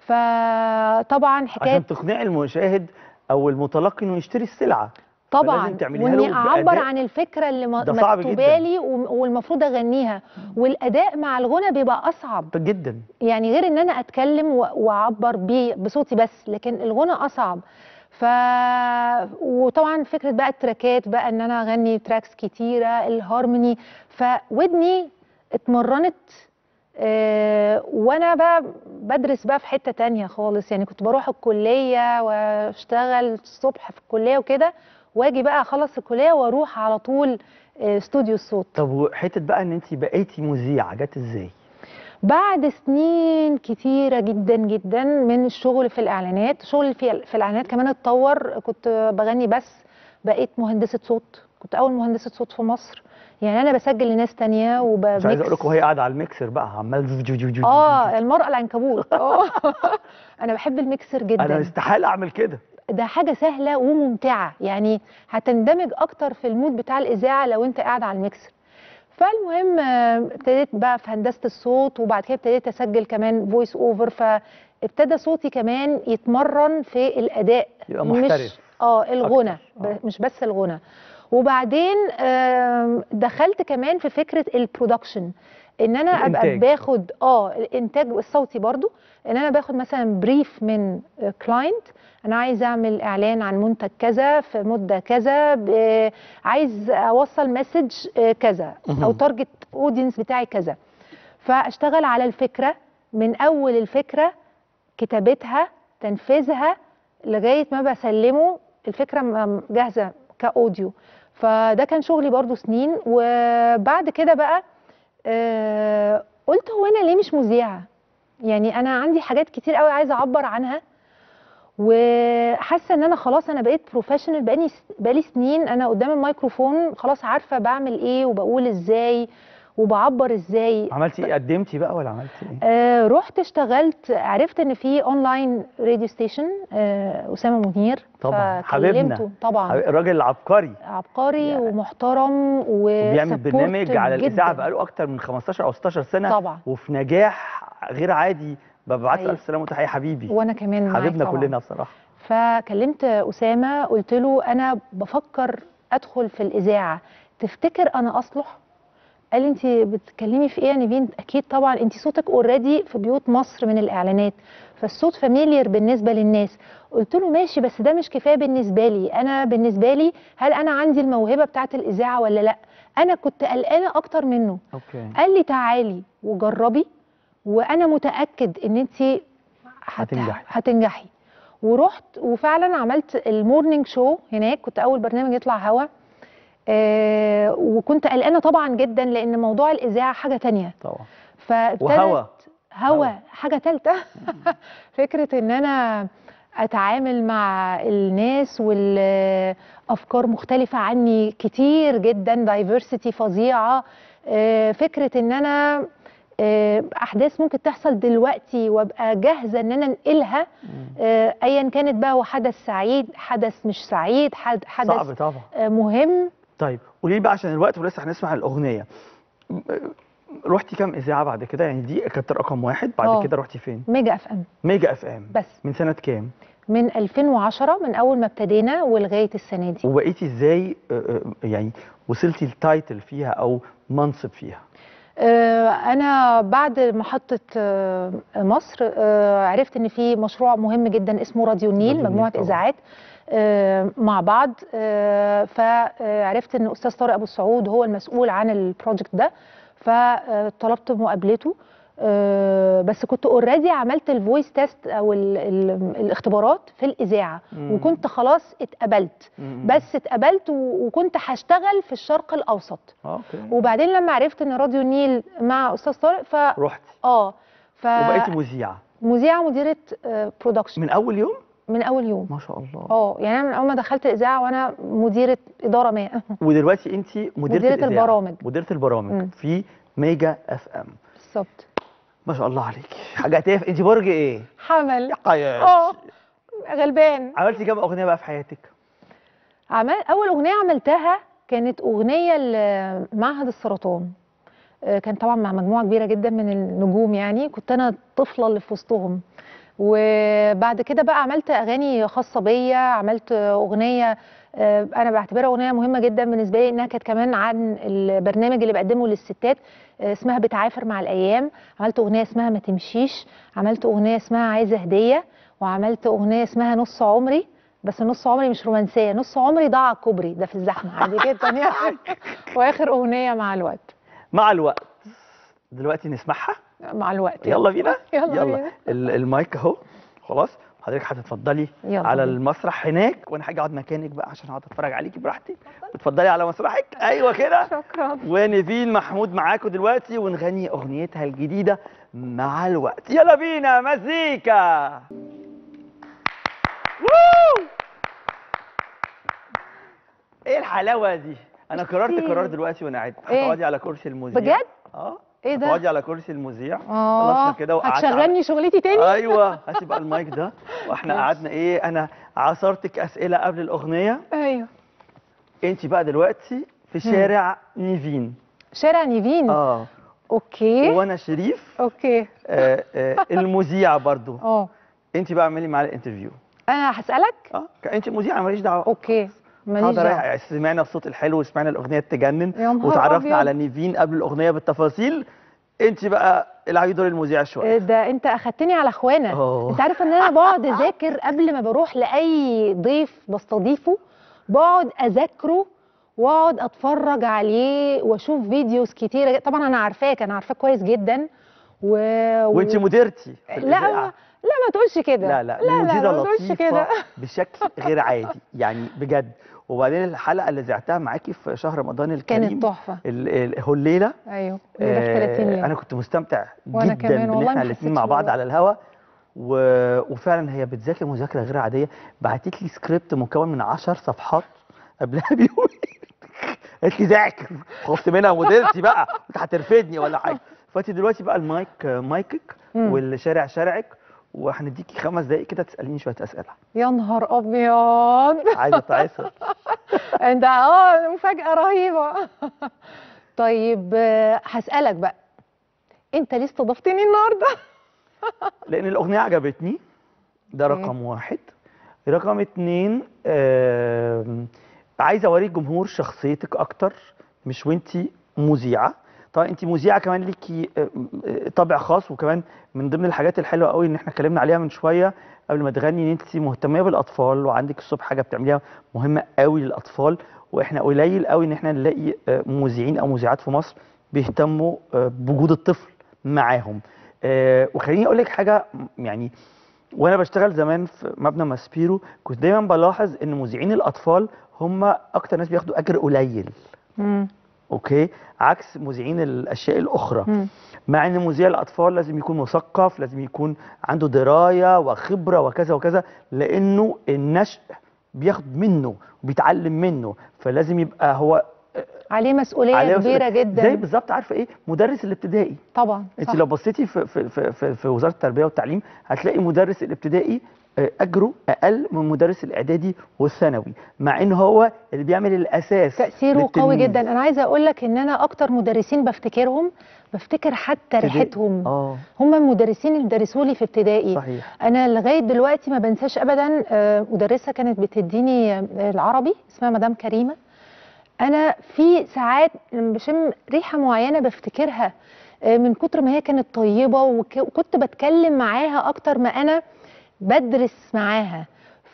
فطبعا حكايه عشان تقنعي المشاهد او المتلقي انه يشتري السلعه طبعا فلازم تعمليها واني له اعبر بأداء. عن الفكره اللي م- ده صعب مكتوبه جداً. لي وم- والمفروض اغنيها والاداء مع الغنى بيبقى اصعب جدا يعني غير ان انا اتكلم و- واعبر بيه بصوتي بس لكن الغنى اصعب ف وطبعا فكره بقى التراكات بقى ان انا اغني تراكس كتيره الهارموني فودني اتمرنت آه، وانا بقى بدرس بقى في حته تانية خالص يعني كنت بروح الكليه واشتغل الصبح في الكليه وكده واجي بقى اخلص الكليه واروح على طول آه، استوديو الصوت طب وحته بقى ان انت بقيتي مذيعه جت ازاي؟ بعد سنين كتيرة جدا جدا من الشغل في الإعلانات شغل في, في الإعلانات كمان اتطور كنت بغني بس بقيت مهندسة صوت كنت أول مهندسة صوت في مصر يعني أنا بسجل لناس تانية مش عايز وبميكس اقول لكم وهي قاعده على الميكسر بقى عمال جو- جو- جو- جو- جو- اه المرأة العنكبوت اه انا بحب الميكسر انا جدا استحاله اعمل كده ده حاجة سهلة وممتعة يعني هتندمج اكتر في المود بتاع الاذاعة لو انت قاعد على الميكسر فالمهم آه، ابتديت بقى في هندسة الصوت وبعد كده ابتديت اسجل كمان فويس اوفر فابتدى صوتي كمان يتمرن في الاداء يبقى مش محترف اه الغنى أكتر. آه. ب- مش بس الغنى وبعدين آم، دخلت كمان في فكرة البرودكشن ان انا ابقى الإنتاج. باخد اه الانتاج الصوتي برضو ان انا باخد مثلا بريف من كلاينت انا عايز اعمل اعلان عن منتج كذا في مده كذا ب- عايز اوصل مسج كذا او مهم. تارجت اودينس بتاعي كذا فاشتغل على الفكره من اول الفكره كتابتها تنفيذها لغايه ما بسلمه الفكره م- جاهزه كاوديو فده كان شغلي برضو سنين وبعد كده بقى آه، قلت هو انا ليه مش مذيعه يعني انا عندي حاجات كتير قوي عايزه اعبر عنها وحاسه ان انا خلاص انا بقيت بروفيشنال بقالي بقالي سنين انا قدام الميكروفون خلاص عارفه بعمل ايه وبقول ازاي وبعبر ازاي عملتي ايه قدمتي بقى ولا عملتي ايه آه رحت اشتغلت عرفت ان في اونلاين راديو ستيشن آه اسامه منير طبعا حبيبنا فكلمته طبعا حبيب- الراجل العبقري عبقري يعني. ومحترم وبيعمل وسبورتيف برنامج على الاذاعه جداً. بقاله اكتر من 15 او 16 سنه طبعا وفي نجاح غير عادي ببعت له أيوة. الف سلامه وتحيه حبيبي وانا كمان معاك حبيبنا طبعاً. كلنا بصراحه فكلمت اسامه قلت له انا بفكر ادخل في الاذاعه تفتكر انا اصلح قال لي انت بتتكلمي في ايه يا نيفين اكيد طبعا انت صوتك اوريدي في بيوت مصر من الاعلانات فالصوت فاميليير بالنسبه للناس قلت له ماشي بس ده مش كفايه بالنسبه لي انا بالنسبه لي هل انا عندي الموهبه بتاعه الاذاعه ولا لا انا كنت قلقانه اكتر منه اوكي قال لي تعالي وجربي وانا متاكد ان انت هت... هتنجحي. هتنجحي ورحت وفعلا عملت المورنينج شو هناك كنت اول برنامج يطلع هوا آه وكنت قلقانه طبعا جدا لان موضوع الاذاعه حاجه تانية طبعا فابتدت وهوا. هوا هوا. حاجه ثالثه فكره ان انا اتعامل مع الناس والافكار مختلفه عني كتير جدا دايفرسيتي فظيعه آه، فكره ان انا آه، احداث ممكن تحصل دلوقتي وابقى جاهزه ان انا انقلها آه، ايا كانت بقى هو حدث سعيد حدث مش سعيد حد- حدث صعب طبعا آه، مهم طيب قولي لي بقى عشان الوقت ولسه هنسمع الاغنيه م- رحتي كام اذاعه بعد كده يعني دي كانت رقم واحد بعد آه. كده رحتي فين ميجا اف ام ميجا اف ام بس من سنه كام من 2010 من اول ما ابتدينا ولغايه السنه دي وبقيتي ازاي آه، آه، يعني وصلتي التايتل فيها او منصب فيها آه، انا بعد محطه آه، مصر آه، عرفت ان في مشروع مهم جدا اسمه راديو النيل راديو النيل مجموعه طبعاً. اذاعات آه، مع بعض آه، فعرفت ان استاذ طارق ابو السعود هو المسؤول عن البروجكت ده فطلبت مقابلته آه، بس كنت اوريدي عملت الفويس تيست او ال ال الاختبارات في الاذاعه مم. وكنت خلاص اتقبلت مم. بس اتقبلت و- وكنت هشتغل في الشرق الاوسط اوكي وبعدين لما عرفت ان راديو النيل مع استاذ طارق ف رحتي اه ف وبقيتي مذيعه مذيعه مديره برودكشن من اول يوم من اول يوم ما شاء الله اه يعني انا من اول ما دخلت الاذاعه وانا مديره اداره ما ودلوقتي انت مديره, مديرة الإذاعة. البرامج. مديره البرامج مم. في ميجا اف ام بالظبط ما شاء الله عليكي حاجه هتف انت برج ايه حمل حياتي اه غلبان عملتي كام اغنيه بقى في حياتك عمل اول اغنيه عملتها كانت اغنيه لمعهد السرطان آه، كان طبعا مع مجموعه كبيره جدا من النجوم يعني كنت انا الطفله اللي في وسطهم وبعد كده بقى عملت اغاني خاصه بيا عملت اغنيه آه، انا بعتبرها اغنيه مهمه جدا بالنسبه لي انها كانت كمان عن البرنامج اللي بقدمه للستات آه، اسمها بتعافر مع الايام عملت اغنيه اسمها ما تمشيش عملت اغنيه اسمها عايزه هديه وعملت اغنيه اسمها نص عمري بس نص عمري مش رومانسيه نص عمري ضاع على الكوبري ده في الزحمه عادي جدا يعني واخر اغنيه مع الوقت مع الوقت دلوقتي نسمعها مع الوقت يلا بينا يلا بينا. ال- المايك اهو خلاص حضرتك هتتفضلي يلا على بينا. المسرح هناك وانا هاجي اقعد مكانك بقى عشان اقعد اتفرج عليكي براحتي اتفضلي على مسرحك ايوه كده شكرا ونيفين محمود معاكم دلوقتي ونغني اغنيتها الجديده مع الوقت يلا بينا مزيكا ووو! ايه الحلاوه دي انا قررت كتير. قرار دلوقتي وانا قاعد إيه؟ هتقعدي على كرسي المذيع بجد؟ اه ايه ده؟ هتقعدي على كرسي المذيع اه خلصنا كده وقعدت على- هتشغلني شغلتي تاني ايوه هسيب المايك ده واحنا ماشي. قعدنا ايه انا عصرتك اسئله قبل الاغنيه ايوه انت بقى دلوقتي في شارع نيفين شارع نيفين اه اوكي وانا شريف اوكي آه آه المذيع برضو اه انت بقى اعملي معايا الانترفيو انا هسألك اه انت مذيعه ماليش دعوه اوكي ماليش حاضر دعوه يعني سمعنا الصوت الحلو وسمعنا الاغنيه تجنن يا نهار وتعرفنا أبيض. على نيفين قبل الاغنيه بالتفاصيل انت بقى العبي دور المذيع شويه ده انت اخدتني على اخوانا أوه. انت عارف ان انا بقعد اذاكر قبل ما بروح لاي ضيف بستضيفه بقعد اذاكره واقعد اتفرج عليه واشوف فيديوز كتيره طبعا انا عارفاك انا عارفاك كويس جدا و... وانت مديرتي في لا الإذاعة. ما... لا ما تقولش كده لا لا لا لا, مديرة ما تقولش لطيفة كده بشكل غير عادي يعني بجد وبعدين الحلقة اللي ذعتها معاكي في شهر رمضان الكريم كانت تحفه ال- ال- هو الليلة ايوه اللي في 30 آه يوم انا كنت مستمتع وأنا جدا كمان، بان والله احنا ما الاثنين حسيتش مع بعض بالوقت. على الهوا و... وفعلا هي بتذاكر مذاكرة غير عادية بعتت لي سكريبت مكون من 10 صفحات قبلها بيوم قالت لي ذاكر خفت منها مديرتي بقى انت هترفدني ولا حاجه فانت دلوقتي بقى المايك مايكك مم. والشارع شارعك وهنديكي خمس دقايق كده تساليني شويه اسئله يا نهار ابيض عايزه تعيسر انت اه مفاجأة رهيبة طيب آه، هسألك بقى انت ليه استضفتني النهارده؟ لان الاغنيه عجبتني ده أوكي. رقم واحد رقم اتنين آم، عايزه اوري الجمهور شخصيتك اكتر مش وانتي مذيعه طبعا انت مذيعه كمان ليكي آم، آه، طابع خاص وكمان من ضمن الحاجات الحلوه قوي ان احنا اتكلمنا عليها من شويه قبل ما تغني ان انت مهتميه بالاطفال وعندك الصبح حاجه بتعمليها مهمه قوي للاطفال واحنا قليل قوي ان احنا نلاقي آه، مذيعين او مذيعات في مصر بيهتموا آه، بوجود الطفل معاهم آه، وخليني اقول لك حاجه م- يعني وانا بشتغل زمان في مبنى ماسبيرو كنت دايما بلاحظ ان مذيعين الاطفال هم اكتر ناس بياخدوا اجر قليل مم. اوكي عكس مذيعين الاشياء الاخرى مم. مع ان مذيع الاطفال لازم يكون مثقف لازم يكون عنده درايه وخبره وكذا وكذا لانه النشء بياخد منه وبيتعلم منه فلازم يبقى هو عليه مسؤولية عليه كبيرة مسؤولية. جدا زي بالظبط عارفه ايه مدرس الابتدائي طبعا انت صح. لو بصيتي في في في في, في وزاره التربيه والتعليم هتلاقي مدرس الابتدائي آه، اجره اقل من مدرس الاعدادي والثانوي مع ان هو اللي بيعمل الاساس تأثيره قوي للتلميذ. جدا انا عايزة اقول لك ان انا اكتر مدرسين بفتكرهم بفتكر حتى ابتدائي. ريحتهم اه هم المدرسين اللي درسوا لي في ابتدائي صحيح انا لغايه دلوقتي ما بنساش ابدا آه، مدرسه كانت بتديني آه، العربي اسمها مدام كريمه انا في ساعات لما بشم ريحه معينه بفتكرها آه، من كتر ما هي كانت طيبه وك- وكنت بتكلم معاها اكتر ما انا بدرس معاها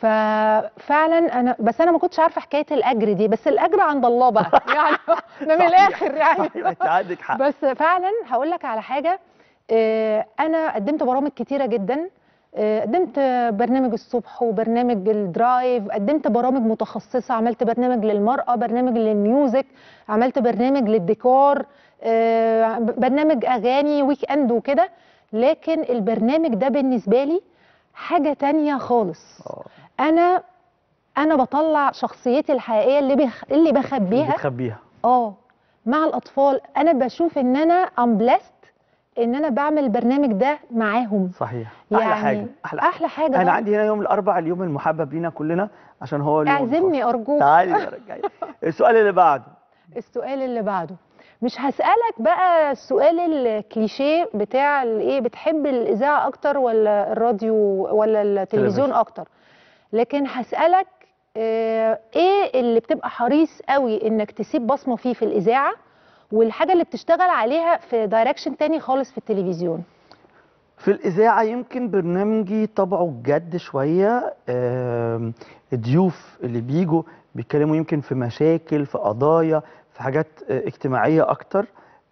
ففعلا انا بس انا ما كنتش عارفه حكايه الاجر دي بس الاجر عند الله بقى يعني ده من صحيح. الاخر يعني صحيح انت عندك حق بس فعلا هقول لك على حاجه آه، انا قدمت برامج كتيره جدا آه، قدمت برنامج الصبح وبرنامج الدرايف قدمت برامج متخصصه عملت برنامج للمراه برنامج للميوزك عملت برنامج للديكور آه، برنامج اغاني ويك اند وكده لكن البرنامج ده بالنسبه لي حاجه تانية خالص اه انا انا بطلع شخصيتي الحقيقيه اللي بخ... اللي بخبيها بتخبيها اه مع الاطفال انا بشوف ان انا ام بلست ان انا بعمل البرنامج ده معاهم صحيح احلى يعني حاجه احلى حاجه احلى حاجه انا طبعاً. عندي هنا يوم الاربعاء اليوم المحبب لينا كلنا عشان هو اليوم اعزمني الخاص. ارجوك تعالي المرة الجاية. السؤال اللي بعده السؤال اللي بعده مش هسألك بقى السؤال الكليشيه بتاع الايه بتحب الإذاعة أكتر ولا الراديو ولا التلفزيون تلفزيون. أكتر لكن هسألك آه، ايه اللي بتبقى حريص قوي انك تسيب بصمة فيه في الإذاعة والحاجة اللي بتشتغل عليها في دايركشن تاني خالص في التلفزيون في الإذاعة يمكن برنامجي طبعه جد شوية آم، الضيوف اللي بيجوا بيتكلموا يمكن في مشاكل في قضايا في حاجات آه، اجتماعية أكتر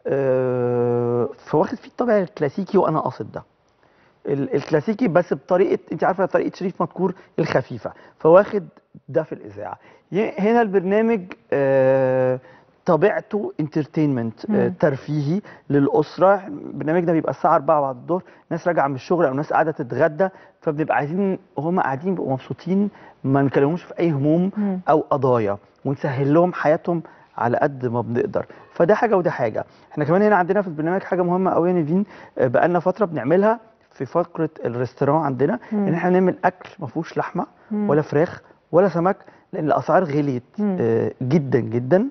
آه، فواخد فيه الطابع الكلاسيكي وأنا قاصد ده ال- الكلاسيكي بس بطريقة أنت عارفة طريقة شريف مذكور الخفيفة فواخد ده في الإذاعة ي- هنا البرنامج آه، طبيعته انترتينمنت مم. ترفيهي للاسره البرنامج ده بيبقى الساعه 4 بعد الظهر ناس راجعه من الشغل او ناس قاعده تتغدى فبنبقى عايزين وهم قاعدين بيبقوا مبسوطين ما نكلمهمش في اي هموم مم. او قضايا ونسهل لهم حياتهم على قد ما بنقدر فده حاجه وده حاجه احنا كمان هنا عندنا في البرنامج حاجه مهمه قوي يا نيفين آه، بقالنا فتره بنعملها في فقره الريستوران عندنا مم. ان احنا نعمل اكل ما فيهوش لحمه مم. ولا فراخ ولا سمك لان الاسعار غليت مم. آه، جدا جدا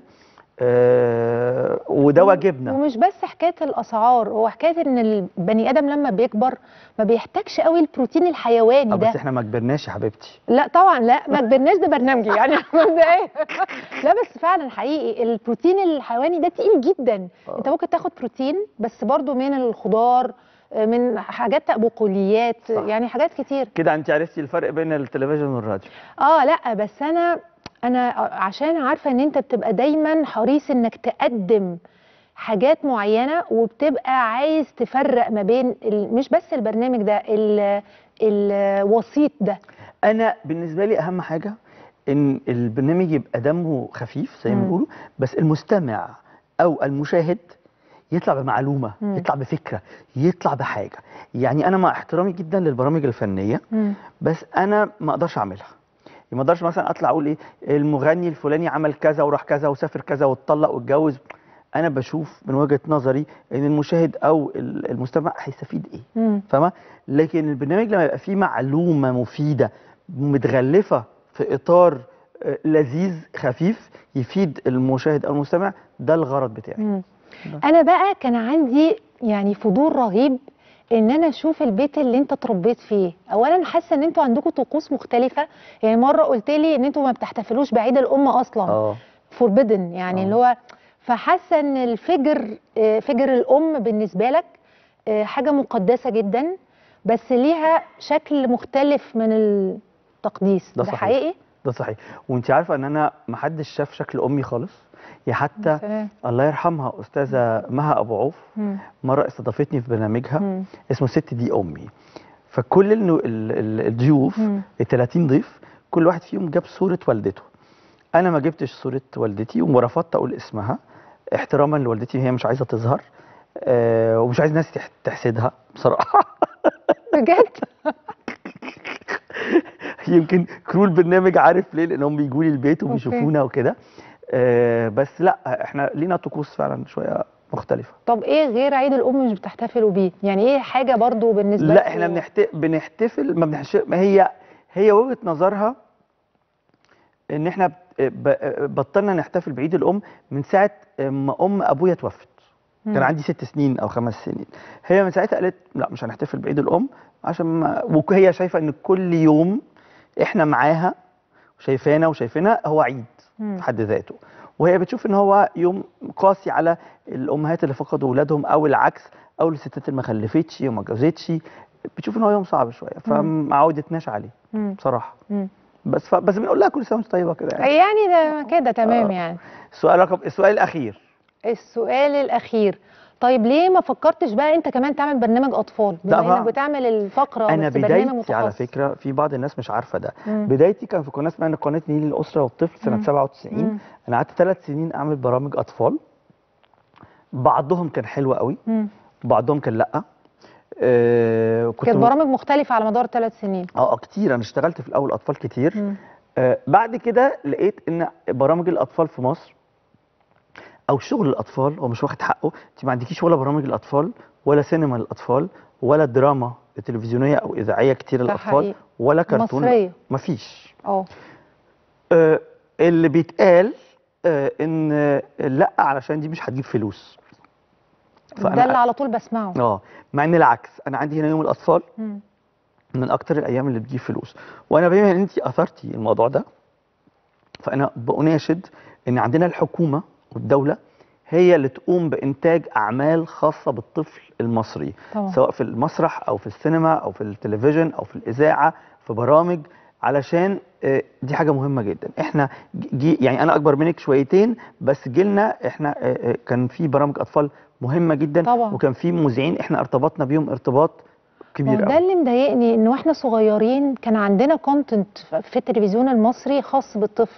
آه، وده واجبنا ومش بس حكايه الاسعار هو حكايه ان البني ادم لما بيكبر ما بيحتاجش قوي البروتين الحيواني آه، ده بس احنا ما كبرناش يا حبيبتي لا طبعا لا ما كبرناش ده برنامجي يعني مبدئيا لا بس فعلا حقيقي البروتين الحيواني ده تقيل جدا آه. انت ممكن تاخد بروتين بس برضو من الخضار من حاجات بقوليات صح. يعني حاجات كتير كده انت عرفتي الفرق بين التلفزيون والراديو اه لا بس انا انا عشان عارفه ان انت بتبقى دايما حريص انك تقدم حاجات معينه وبتبقى عايز تفرق ما بين ال- مش بس البرنامج ده ال- الوسيط ده انا بالنسبه لي اهم حاجه ان البرنامج يبقى دمه خفيف زي ما مم. بيقولوا بس المستمع او المشاهد يطلع بمعلومه مم. يطلع بفكره يطلع بحاجه يعني انا مع احترامي جدا للبرامج الفنيه بس انا ما اقدرش اعملها يعني ما اقدرش مثلا اطلع اقول ايه المغني الفلاني عمل كذا وراح كذا وسافر كذا واتطلق واتجوز انا بشوف من وجهه نظري ان المشاهد او ال- المستمع هيستفيد ايه مم. فاهمه لكن البرنامج لما يبقى فيه معلومه مفيده متغلفه في اطار آه، لذيذ خفيف يفيد المشاهد او المستمع ده الغرض بتاعي مم. انا بقى كان عندي يعني فضول رهيب ان انا اشوف البيت اللي انت اتربيت فيه اولا حاسه ان انتوا عندكم طقوس مختلفه يعني مره قلت لي ان انتوا ما بتحتفلوش بعيد الام اصلا اه فوربيدن يعني آه. اللي هو فحاسه ان الفجر آه، فجر الام بالنسبه لك آه، حاجه مقدسه جدا بس ليها شكل مختلف من التقديس ده ده صحيح. حقيقي ده صحيح وانت عارفه ان انا ما حدش شاف شكل امي خالص يا حتى سلام. الله يرحمها استاذه مها ابو عوف مم. مره استضافتني في برنامجها مم. اسمه ست دي امي فكل النو- ال- ال- الضيوف مم. ال 30 ضيف كل واحد فيهم جاب صوره والدته انا ما جبتش صوره والدتي ورفضت اقول اسمها احتراما لوالدتي هي مش عايزه تظهر آه ومش عايز الناس تح- تحسدها بصراحه بجد يمكن كرو البرنامج عارف ليه لانهم بيجوا لي البيت وبيشوفونا وكده آه بس لا احنا لينا طقوس فعلا شويه مختلفه طب ايه غير عيد الام مش بتحتفلوا بيه يعني ايه حاجه برضو بالنسبه لا لكم؟ احنا بنحت... بنحتفل ما بنحش... ما هي هي وجهه نظرها ان احنا ب... ب... بطلنا نحتفل بعيد الام من ساعه ما ام ابويا توفت كان مم. عندي ست سنين او خمس سنين هي من ساعتها قالت لا مش هنحتفل بعيد الام عشان ما وهي شايفه ان كل يوم احنا معاها وشايفانا وشايفينها هو عيد مم. في حد ذاته وهي بتشوف ان هو يوم قاسي على الامهات اللي فقدوا اولادهم او العكس او الستات اللي ما خلفتش وما اتجوزتش بتشوف ان هو يوم صعب شويه فما عودتناش عليه مم. بصراحه مم. بس ف... بس بنقول لها كل سنه وانت طيبه كده يعني يعني ده كده تمام آه. يعني السؤال رقم السؤال الاخير السؤال الاخير طيب ليه ما فكرتش بقى انت كمان تعمل برنامج اطفال لا بما انك طبعا. بتعمل الفقره انا بس برنامج بدايتي على متخصص. فكره في بعض الناس مش عارفه ده مم. بدايتي كان في قناه اسمها قناه نيل الاسره والطفل سنه مم. 97 مم. انا قعدت ثلاث سنين اعمل برامج اطفال بعضهم كان حلو قوي مم. بعضهم كان لا آه كنت كانت م- برامج مختلفه على مدار ثلاث سنين اه آه، كتير انا اشتغلت في الاول اطفال كتير مم. آه بعد كده لقيت ان برامج الاطفال في مصر او شغل الاطفال هو مش واخد حقه انت ما عندكيش ولا برامج الاطفال ولا سينما للاطفال ولا دراما تلفزيونيه او اذاعيه كتير ده للاطفال حقيقي. ولا كرتون مصرية. مفيش اه آه اللي بيتقال آه ان آه، لا علشان دي مش هتجيب فلوس ده اللي على طول بسمعه اه مع ان العكس انا عندي هنا يوم الاطفال مم. من اكتر الايام اللي بتجيب فلوس وانا بما ان انت اثرتي الموضوع ده فانا بأناشد ان عندنا الحكومه والدوله هي اللي تقوم بانتاج اعمال خاصه بالطفل المصري طبعا. سواء في المسرح او في السينما او في التلفزيون او في الاذاعه في برامج علشان آه، دي حاجه مهمه جدا احنا جي يعني انا اكبر منك شويتين بس جيلنا احنا آه، آه، كان في برامج اطفال مهمه جدا طبعا. وكان في مذيعين احنا ارتبطنا بيهم ارتباط كبير ما هو ده قوي اللي مضايقني ان واحنا صغيرين كان عندنا كونتنت في التلفزيون المصري خاص بالطفل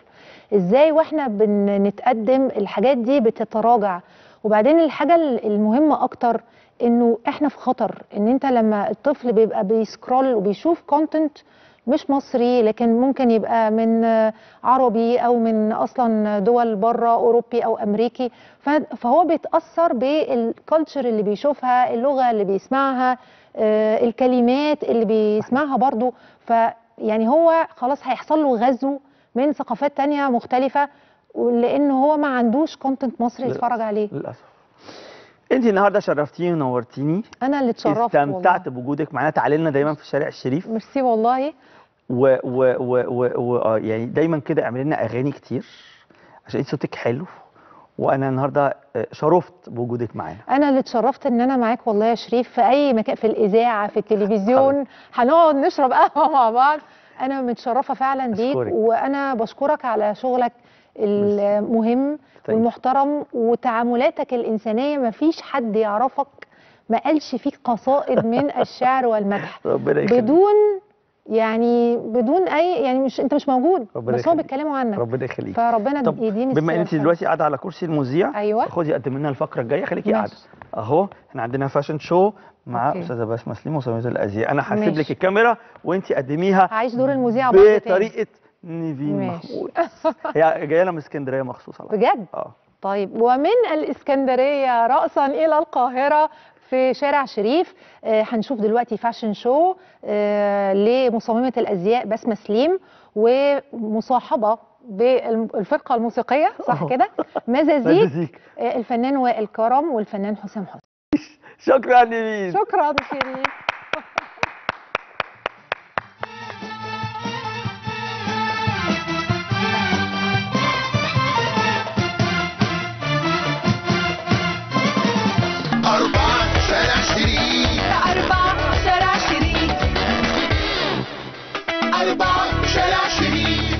ازاي واحنا بنتقدم الحاجات دي بتتراجع وبعدين الحاجه المهمه اكتر انه احنا في خطر ان انت لما الطفل بيبقى بيسكرول وبيشوف كونتنت مش مصري لكن ممكن يبقى من آه، عربي او من اصلا دول بره اوروبي او امريكي ف- فهو بيتاثر بالكالتشر اللي بيشوفها اللغه اللي بيسمعها آه، الكلمات اللي بيسمعها برضو فيعني هو خلاص هيحصل له غزو من ثقافات تانية مختلفة لأن هو ما عندوش كونتنت مصري للأسف. يتفرج عليه للاسف انت النهارده شرفتيني ونورتيني أنا اللي اتشرفت استمتعت بوجودك معانا تعالي لنا دايما في الشارع الشريف والله. ميرسي والله و و و و, و آه يعني دايما كده اعملي لنا اغاني كتير عشان انت صوتك حلو وانا النهارده آه، شرفت بوجودك معانا أنا اللي اتشرفت إن أنا معاك والله يا شريف في أي مكان في الإذاعة في التلفزيون هنقعد نشرب قهوة مع بعض أنا متشرفة فعلا بيك أشكرك. وأنا بشكرك على شغلك المهم Thank you. والمحترم وتعاملاتك الإنسانية مفيش حد يعرفك ما قالش فيك قصائد من الشعر والمدح ربنا يخليك بدون يعني بدون اي يعني مش انت مش موجود ربنا بس هو يخليك. بيتكلموا عنك ربنا يخليك فربنا طب يديني بما السيرة انت الحلوة. دلوقتي قاعده على كرسي المذيع ايوه خدي قدم لنا الفقره الجايه خليكي ماشي. قاعده اهو احنا عندنا فاشن شو مع أوكي. استاذه بسمه سليم وسميه الازياء انا هسيب ماشي. لك الكاميرا وانت قدميها عايش دور المذيع برضه تاني بطريقه نيفين ماشي. محمود هي جايه لنا من اسكندريه مخصوص على فكرة. بجد اه طيب ومن الإسكندرية رأسا إلى القاهرة في شارع شريف آه، هنشوف دلوقتي فاشن شو آه، لمصممة الأزياء بسمة سليم ومصاحبة بالفرقة الموسيقية صح أوه. كده مزازيك مزازيك. آه، الفنان وائل كرم والفنان حسام حسن شكرا نيفين شكرا شيرين أربعة شارع شريك أربعة شارع شريك أربعة شارع شريك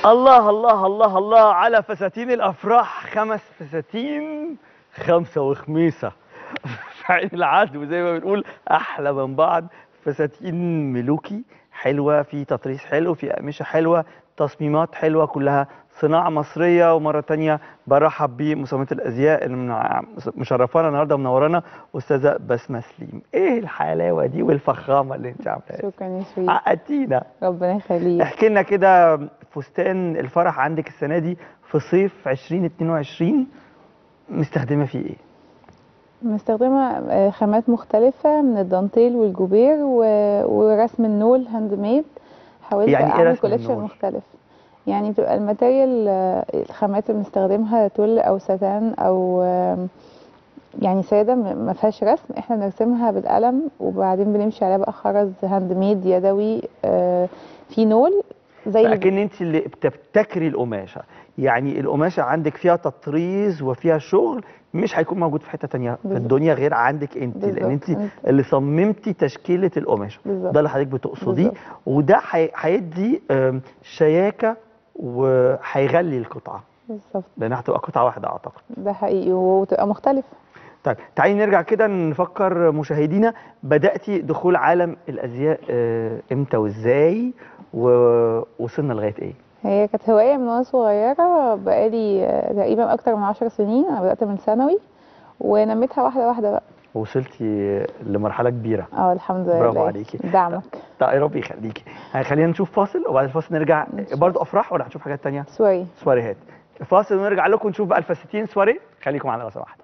الله الله الله الله على فساتين الافراح خمس فساتين خمسه وخميسه في عين العدل وزي ما بنقول احلى من بعض فساتين ملوكي حلوه في تطريز حلو في اقمشه حلوه تصميمات حلوه كلها صناعه مصريه ومره تانية برحب بمصممه الازياء اللي من- مشرفانا النهارده ومنورانا استاذه بسمه سليم ايه الحلاوه دي والفخامه اللي انت عاملاها شكرا يا شريف عقدتينا ربنا يخليك احكي لنا كده فستان الفرح عندك السنه دي في صيف 2022 مستخدمه فيه ايه؟ مستخدمة آه، خامات مختلفة من الدانتيل والجوبير و- ورسم النول هاند ميد حاولت يعني إيه اعمل رسم كوليكشن النول؟ مختلف يعني بتبقى الماتيريال آه، الخامات اللي بنستخدمها تول او ساتان او آم، يعني سادة م- ما فيهاش رسم احنا بنرسمها بالقلم وبعدين بنمشي عليها بقى خرز هاند ميد يدوي آه، في نول زي اللي لكن انت اللي بتبتكري القماشه يعني القماشه عندك فيها تطريز وفيها شغل مش هيكون موجود في حته تانية في بالظبط. الدنيا غير عندك انت لان بالظبط. انت انت. اللي صممتي تشكيله القماشه بالظبط. ده اللي حضرتك بتقصديه بالظبط. وده هي- هيدي آم، شياكه وهيغلي القطعه بالظبط لانها هتبقى قطعه واحده اعتقد ده حقيقي وتبقى مختلفة طيب تعالي نرجع كده نفكر مشاهدينا بدأتي دخول عالم الأزياء آه، امتى وازاي ووصلنا لغاية ايه؟ هي كانت هواية من وانا صغيرة بقالي آه، تقريبا أكتر من عشر سنين أنا بدأت من ثانوي ونميتها واحدة واحدة بقى وصلتي لمرحلة كبيرة اه الحمد لله برافو عليكي. دعمك طيب يا رب يخليكي آه، خلينا نشوف فاصل وبعد الفاصل نرجع برضه أفراح ولا هنشوف حاجات تانية؟ سوري سواريهات فاصل ونرجع لكم نشوف بقى الفساتين سواري خليكم معانا لو سمحتوا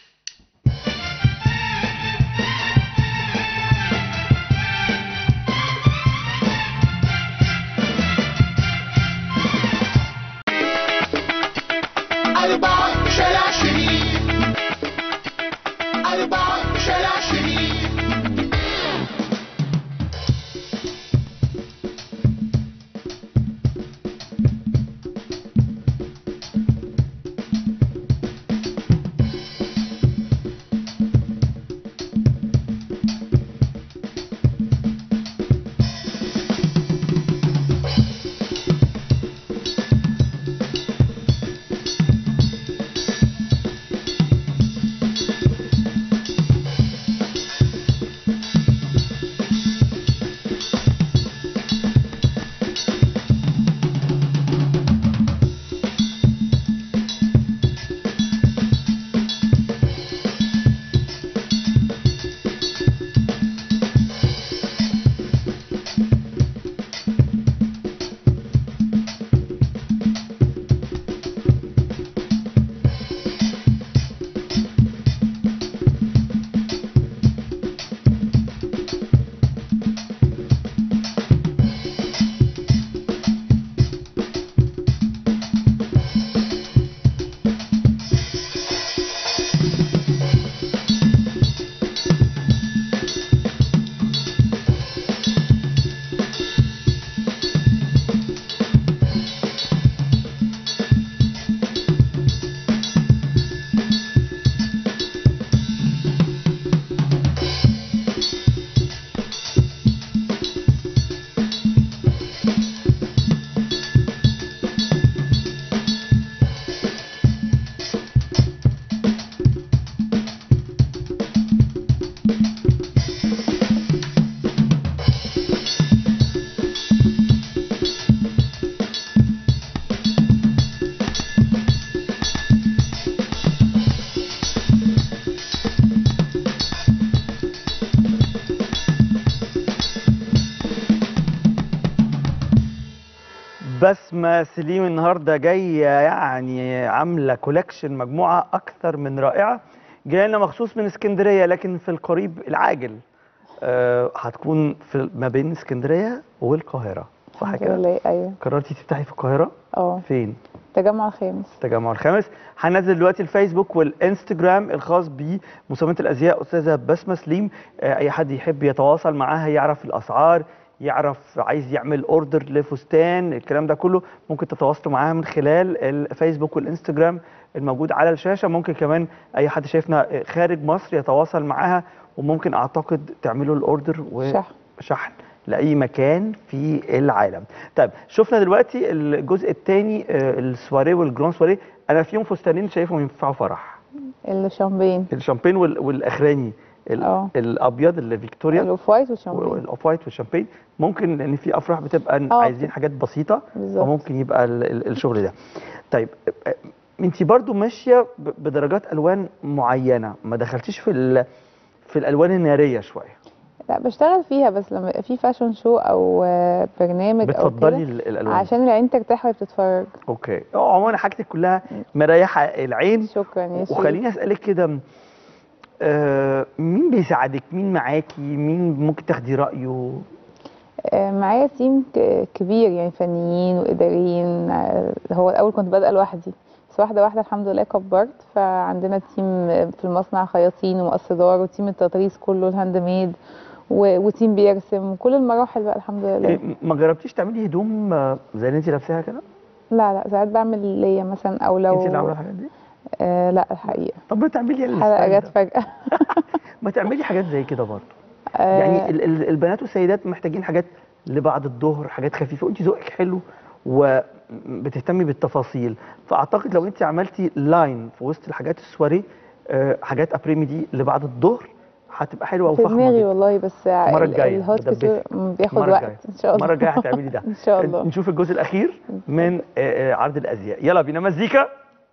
أربعة شارع شريف أربعة شارع شريف بسمة سليم النهارده جايه يعني عامله كولكشن مجموعه اكثر من رائعه جايه لنا مخصوص من اسكندريه لكن في القريب العاجل آه هتكون في ما بين اسكندريه والقاهره صح الحمد كده؟ لله ايوه قررتي تفتحي في القاهره اه فين؟ التجمع الخامس التجمع الخامس هنزل دلوقتي الفيسبوك والانستجرام الخاص بمصممه الازياء استاذه بسمه سليم آه، اي حد يحب يتواصل معاها يعرف الاسعار يعرف عايز يعمل اوردر لفستان الكلام ده كله ممكن تتواصلوا معاها من خلال الفيسبوك والانستجرام الموجود على الشاشه ممكن كمان اي حد شايفنا خارج مصر يتواصل معاها وممكن اعتقد تعملوا الاوردر شحن وشحن لاي مكان في العالم طيب شفنا دلوقتي الجزء الثاني السواريه والجران سواريه انا فيهم فستانين شايفهم ينفعوا فرح الشامبين الشامبين وال- والاخراني ال- اه. الابيض اللي فيكتوريا الاوف وايت والشامبين والاوف وايت والشامبين ممكن لان في افراح بتبقى اه. عايزين حاجات بسيطه بالظبط. وممكن يبقى ال- ال- الشغل ده طيب انت برضو ماشيه ب- بدرجات الوان معينه ما دخلتيش في ال- في الالوان الناريه شويه لا بشتغل فيها بس لما يبقى في فاشن شو او آه، برنامج او بتفضلي كده ال- الالوان عشان العين ترتاح وهي بتتفرج اوكي اه عموما حاجتك كلها مريحه العين شكرا يا شيخ وخليني اسالك كده آه مين بيساعدك مين معاكي مين ممكن تاخدي رايه آه، معايا تيم ك- كبير يعني فنيين واداريين آه، هو الاول كنت بادئه لوحدي بس واحده واحده الحمد لله كبرت فعندنا تيم آه، في المصنع خياطين ومقصدار وتيم التطريز كله الهاند ميد و- وتيم بيرسم كل المراحل بقى الحمد لله إيه، ما جربتيش تعملي هدوم آه، زي اللي انت لابساها كده لا لا ساعات بعمل ليا مثلا او لو انت اللي عامله الحاجات دي آه لا الحقيقه طب ما تعملي حلقه الستايل جت ده. فجاه ما تعملي حاجات زي كده برضه آه، يعني ال- ال- البنات والسيدات محتاجين حاجات لبعد الظهر حاجات خفيفه وانت ذوقك حلو وبتهتمي بالتفاصيل فاعتقد لو انت عملتي لاين في وسط الحاجات السواريه آه، حاجات ابريمي دي لبعد الظهر هتبقى حلوه في وفخمه دماغي جدا. والله بس المرة ال- الجاية الهوت بدبسك. كوتور م- بياخد المرة وقت الجاية. ان شاء الله المره الجايه هتعملي ده ان شاء الله نشوف الجزء الاخير من آه، آه، عرض الازياء يلا بينا مزيكا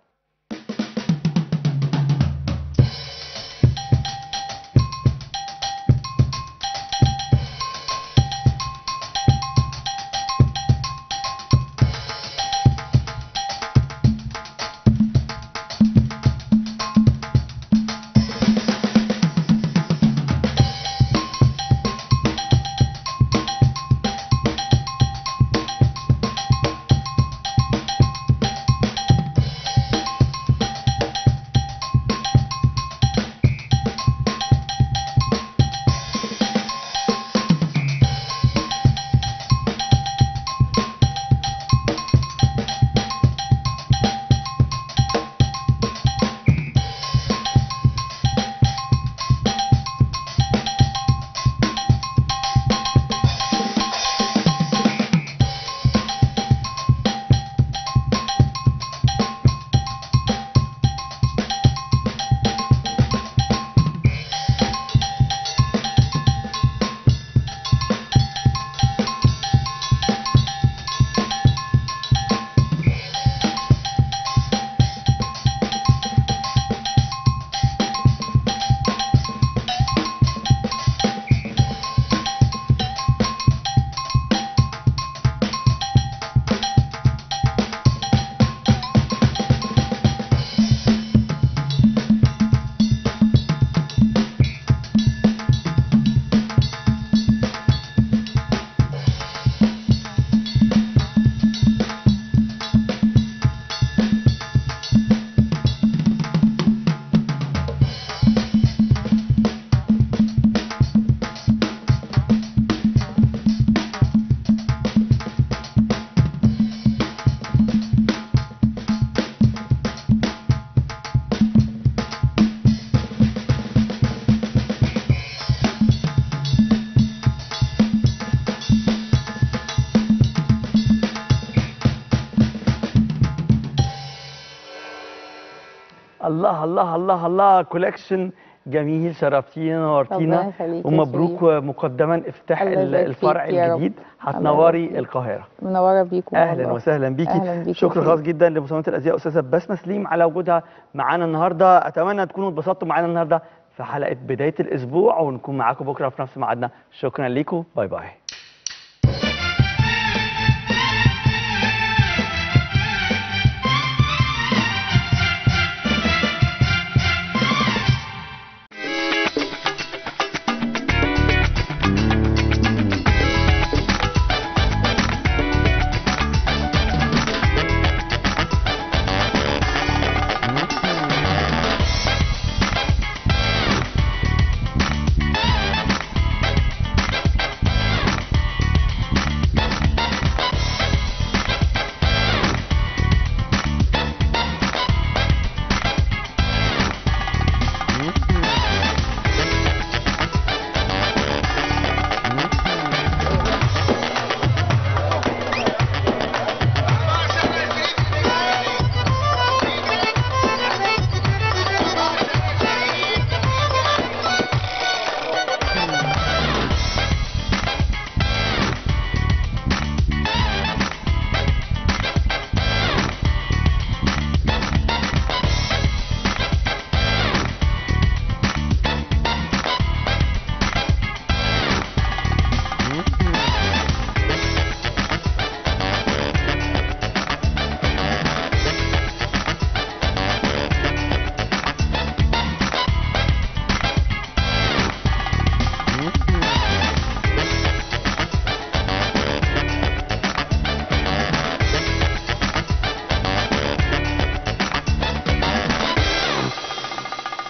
الله الله الله الله كولكشن جميل شرفتينا ربنا نورتينا يخليك يا ومبروك مقدما افتتاح الله ال- يبارك الفرع فيك يا رب. الجديد الله هتنوري يبارك فيك. القاهره منوره بيكم اهلا والله. وسهلا بيكي أهلاً بيكي شكر يا خاص سيدي. جدا لمصممه الازياء استاذه بسمه سليم على وجودها معانا النهارده اتمنى تكونوا اتبسطتوا معانا النهارده في حلقه بدايه الاسبوع ونكون معاكم بكره في نفس ميعادنا شكرا ليكم باي باي